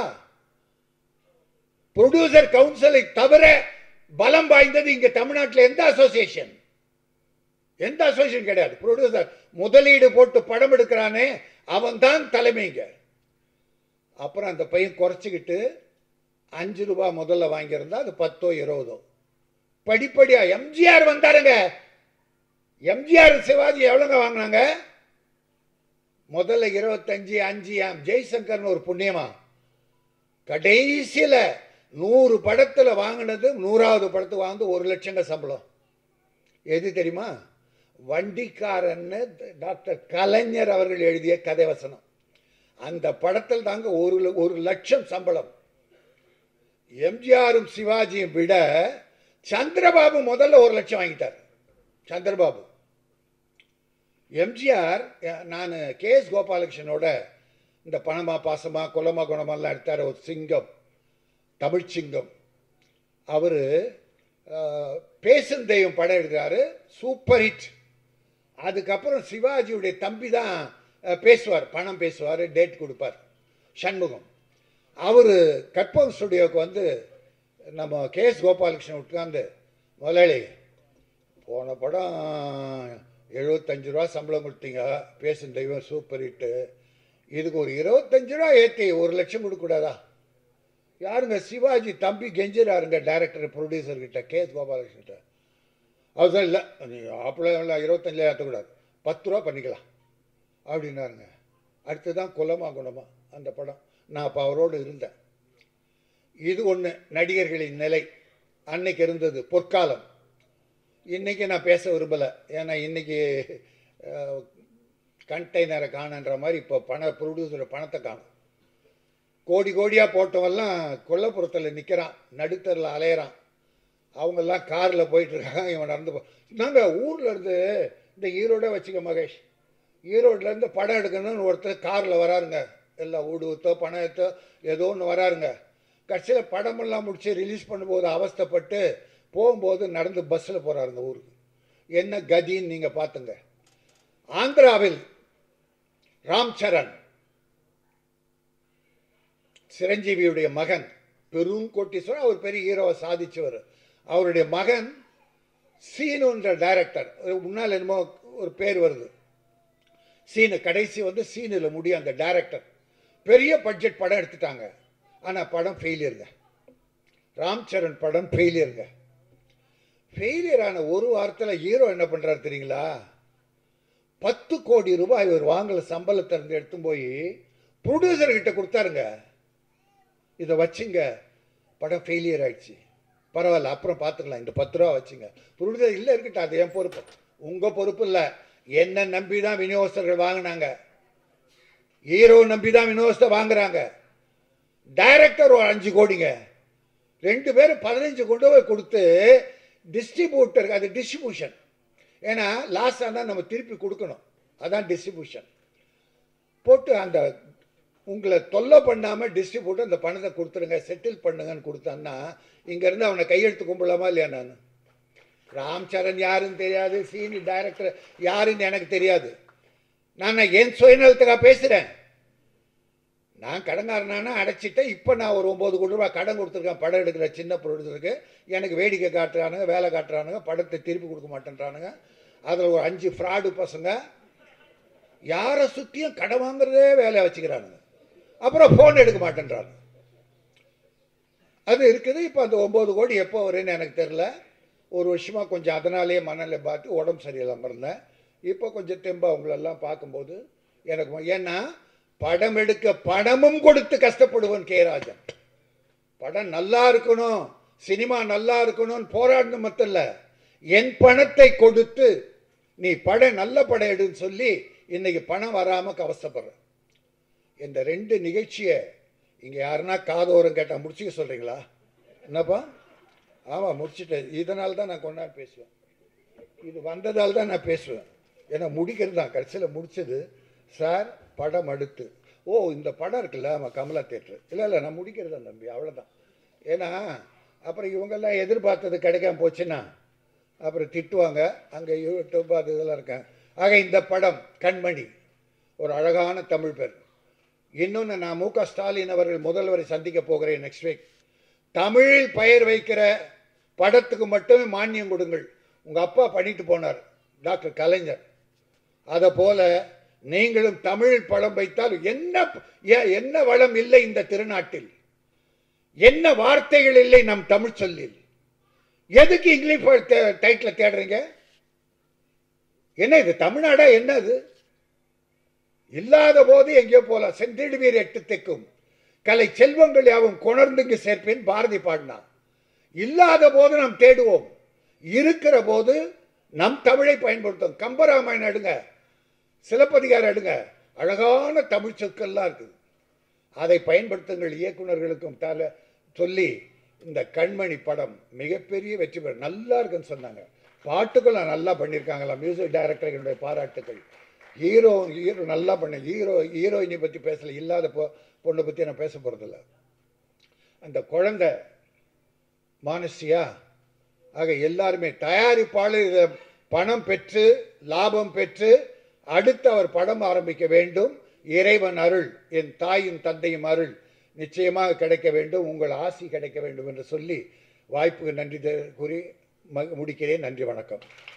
ப்ரொடியூசர் கவுன்சிலை தவிர பலம் வாய்ந்தது இங்க தமிழ்நாட்டில் எந்த அசோசியேஷன் எந்த அசோசியேஷன் கிடையாது ப்ரொடியூசர் முதலீடு போட்டு படம் எடுக்கிறானே அவன் தான் தலைமைங்க அப்புறம் அந்த பையன் குறைச்சிக்கிட்டு அஞ்சு ரூபாய் முதல்ல வாங்கியிருந்தா அது பத்தோ இருபதோ படிப்படியா எம்ஜிஆர் வந்தாருங்க எம்ஜிஆர் சிவாஜி எவ்வளோங்க வாங்கினாங்க முதல்ல இருபத்தஞ்சு அஞ்சு ஆம் ஜெய்சங்கர்னு ஒரு புண்ணியமா கடைசியில் நூறு படத்தில் வாங்கினது நூறாவது படத்துக்கு வாங்க ஒரு லட்சங்க சம்பளம் எது தெரியுமா வண்டிக்காரன்னு டாக்டர் கலைஞர் அவர்கள் எழுதிய கதை வசனம் அந்த படத்தில் தாங்க ஒரு ல- ஒரு லட்சம் சம்பளம் எம்ஜிஆரும் சிவாஜியும் விட சந்திரபாபு முதல்ல ஒரு லட்சம் வாங்கிட்டார் சந்திரபாபு எம்ஜிஆர் நான் கே எஸ் கோபாலகிருஷ்ணனோட இந்த பணமா பாசமா குலமா குணமெல்லாம் எடுத்தார் ஒரு சிங்கம் தமிழ் சிங்கம் அவர் பேசும் தெய்வம் படம் எடுக்கிறாரு சூப்பர் ஹிட் அதுக்கப்புறம் சிவாஜியுடைய தம்பி தான் அஹ், பேசுவார் பணம் பேசுவார் டேட் கொடுப்பார் சண்முகம் அவர் கற்பகம் ஸ்டுடியோவுக்கு வந்து நம்ம கே எஸ் கோபாலகிருஷ்ணன் உட்கார்ந்து முதலாளி போன படம் எழுபத்தஞ்சு ரூபா சம்பளம் கொடுத்தீங்க பேசும் தெய்வம் சூப்பர் ஹிட்டு இதுக்கு ஒரு இருபத்தஞ்சு ரூபா ஏற்றி ஒரு லட்சம் கொடுக்கக்கூடாதா யாருங்க சிவாஜி தம்பி கெஞ்சிராருங்க டைரக்டர் ப்ரொடியூசர் கிட்ட கே எஸ் கோபாலகிருஷ்ணன் கிட்ட அவர் தான் இல்லை நீ அப்பளம் இல்லை இருபத்தஞ்சில் ஏற்றக்கூடாது பத்து ரூபா பண்ணிக்கலாம் அப்படின்னாருங்க அடுத்து தான் குலமா குணமா அந்த படம் நான் அப்போ அவரோடு இருந்தேன் இது ஒன்று நடிகர்களின் நிலை அன்னைக்கு இருந்தது பொற்காலம் இன்னைக்கு நான் பேச விரும்பலை ஏன்னா இன்னைக்கு கண்டெய்னரை காணன்ற மாதிரி இப்போ பண ப்ரொடியூசர் பணத்தை காணும் கோடி கோடியாக போட்டவெல்லாம் கொல்லப்புறத்தில் நிற்கிறான் நடுத்தரில் அலையிறான் அவங்கெல்லாம் காரில் போயிட்டு இருக்காங்க இவன் நடந்து போ நாங்கள் ஊரில் இருந்து இந்த ஈரோட வச்சுக்க மகேஷ் ஈரோட்ல இருந்து படம் எடுக்கணும்னு ஒருத்தர் காரில் வராருங்க எல்லாம் ஊடு ஊத்தோ பணம் எடுத்தோ ஏதோ ஒன்று வராருங்க கடைசியில் படமெல்லாம் முடிச்சு ரிலீஸ் பண்ணும்போது அவஸ்தைப்பட்டு போகும்போது நடந்து பஸ்ஸில் போகிறாரு இந்த ஊருக்கு என்ன கதின்னு நீங்கள் பார்த்துங்க ஆந்திராவில் ராம் சரண் சிரஞ்சீவியுடைய மகன் பெரும் கோட்டீஸ்வரர் அவர் பெரிய ஹீரோவை சாதிச்சவர் அவருடைய மகன் சீனுன்ற டைரக்டர் முன்னால் என்னமோ ஒரு பேர் வருது சீனு கடைசி வந்து சீனில் முடியும் அந்த டைரக்டர் பெரிய பட்ஜெட் படம் எடுத்துட்டாங்க ஆனால் படம் ஃபெயிலியருங்க ராம் சரண் படம் ஃபெயிலியருங்க ஃபெயிலியர் ஆன ஒரு வாரத்தில் ஹீரோ என்ன பண்ணுறாரு தெரியுங்களா பத்து கோடி ரூபாய் இவர் வாங்கல சம்பளத்தை இருந்து எடுத்து போய் ப்ரொடியூசர் கிட்ட கொடுத்தாருங்க இதை வச்சுங்க படம் ஃபெயிலியர் ஆயிடுச்சு பரவாயில்ல அப்புறம் பார்த்துக்கலாம் இந்த பத்து ரூபா வச்சுங்க ப்ரொடியூசர் இல்லை இருக்கட்டும் அது என் பொறுப்பு உங்கள் பொறுப்பு இல்லை என்ன நம்பி தான் விநியோகஸ்தர்கள் வாங்கினாங்க ஹீரோ நம்பி தான் விநியோகஸ்தை வாங்குறாங்க டைரக்டர் ஒரு அஞ்சு கோடிங்க ரெண்டு பேரும் பதினஞ்சு கொண்டு போய் கொடுத்து டிஸ்ட்ரிபியூட்டர் அது டிஸ்ட்ரிபியூஷன் ஏன்னா லாஸ் ஆனால் நம்ம திருப்பி கொடுக்கணும் அதான் டிஸ்ட்ரிபியூஷன் போட்டு அந்த உங்களை தொல்லை பண்ணாமல் டிஸ்ட்ரிபியூட்டர் அந்த பணத்தை கொடுத்துருங்க செட்டில் பண்ணுங்கன்னு கொடுத்தான்னா இங்கேருந்து அவனை கையெழுத்து கும்பிடலாமா இல்லையா நான் ராம் சரண் யாருன்னு தெரியாது சீனி டைரக்டர் யாருன்னு எனக்கு தெரியாது நான் என் சுயநலத்துக்காக பேசுகிறேன் நான் கடங்காரனானா அடைச்சிட்டேன் இப்போ நான் ஒரு ஒம்பது கோடி ரூபாய் கடன் கொடுத்துருக்கேன் படம் எடுக்கிற சின்ன ப்ரொடியூசருக்கு எனக்கு வேடிக்கை காட்டுறானுங்க வேலை காட்டுறானுங்க படத்தை திருப்பி கொடுக்க மாட்டேன்றானுங்க அதில் ஒரு அஞ்சு ஃப்ராடு பசங்க யாரை சுற்றியும் கடன் வாங்குறதே வேலையை வச்சுக்கிறானுங்க அப்புறம் ஃபோன் எடுக்க மாட்டேன்றாங்க அது இருக்குது இப்போ அந்த ஒம்பது கோடி எப்போ வரும்னு எனக்கு தெரில ஒரு வருஷமாக கொஞ்சம் அதனாலேயே மனநிலை பார்த்து உடம்பு சரியில்லாமல் இருந்தேன் இப்போ கொஞ்சம் தெம்பா உங்களெல்லாம் பார்க்கும்போது எனக்கு ம- ஏன்னா படம் எடுக்க பணமும் கொடுத்து கஷ்டப்படுவன் கே ராஜன் படம் நல்லா இருக்கணும் சினிமா நல்லா இருக்கணும்னு போராடணும் மட்டும் இல்லை என் பணத்தை கொடுத்து நீ படம் நல்ல படம் எடுன்னு சொல்லி இன்னைக்கு பணம் வராமல் கவசப்படுறேன் இந்த ரெண்டு நிகழ்ச்சியை இங்கே யாருன்னா காதோரம் கேட்டால் முடிச்சுக்க சொல்கிறீங்களா என்னப்பா ஆமாம் முடிச்சுட்டேன் இதனால தான் நான் கொண்டாடி பேசுவேன் இது வந்ததால் தான் நான் பேசுவேன் ஏன்னா முடிக்கிறது தான் கடைசியில் முடிச்சது சார் படம் அடுத்து ஓ இந்த படம் இருக்குல்ல ஆமாம் கமலா தேட்டர் இல்லை இல்லை நான் முடிக்கிறதா தம்பி அவ்வளோதான் ஏன்னா அப்புறம் இவங்கெல்லாம் எதிர்பார்த்தது கிடைக்காம போச்சுன்னா அப்புறம் திட்டுவாங்க அங்கே யூடியூப் அது இதெல்லாம் இருக்கேன் ஆக இந்த படம் கண்மணி ஒரு அழகான தமிழ் பேர் இன்னொன்று நான் மு க ஸ்டாலின் அவர்கள் முதல்வரை சந்திக்க போகிறேன் நெக்ஸ்ட் வீக் தமிழில் பெயர் வைக்கிற படத்துக்கு மட்டுமே மானியம் கொடுங்கள் உங்கள் அப்பா பண்ணிட்டு போனார் டாக்டர் கலைஞர் அதை போல நீங்களும் தமிழில் படம் வைத்தால் என்ன ஏ- என்ன வளம் இல்லை இந்த திருநாட்டில் என்ன வார்த்தைகள் இல்லை நம் தமிழ் சொல்லில் எதுக்கு இங்கிலீஷ் டைட்டில் தேடுறீங்க என்ன இது தமிழ்நாடா என்ன இது இல்லாத போது எங்கேயோ போலாம் சென்றிடுவீர் எட்டு தெக்கும் கலை செல்வங்கள் யாவும் கொணர்ந்துங்கு சேர்ப்பேன் பாரதி பாடினான் இல்லாத போது நாம் தேடுவோம் இருக்கிற போது நம் தமிழை பயன்படுத்தும் கம்பராமாயணம் எடுங்க சிலப்பதிகாரம் எடுங்க அழகான தமிழ் சொற்கள்லாம் இருக்குது அதை பயன்படுத்துங்கள் இயக்குனர்களுக்கும் தல சொல்லி இந்த கண்மணி படம் மிகப்பெரிய வெற்றி பெறும் நல்லா இருக்குன்னு சொன்னாங்க பாட்டுகளும் நல்லா பண்ணியிருக்காங்களா மியூசிக் டைரக்டர்களுடைய பாராட்டுகள் ஹீரோ ஹீரோ நல்லா பண்ண ஹீரோ ஹீரோயினை பற்றி பேசல இல்லாத பொ பொண்ணை பற்றி நான் பேச போகிறதில்ல அந்த குழந்தை மானசியா ஆக எல்லாருமே தயாரிப்பாளர் இதை பணம் பெற்று லாபம் பெற்று அடுத்து அவர் படம் ஆரம்பிக்க வேண்டும் இறைவன் அருள் என் தாயும் தந்தையும் அருள் நிச்சயமாக கிடைக்க வேண்டும் உங்கள் ஆசி கிடைக்க வேண்டும் என்று சொல்லி வாய்ப்புக்கு நன்றி தெ- கூறி ம- முடிக்கிறேன் நன்றி வணக்கம்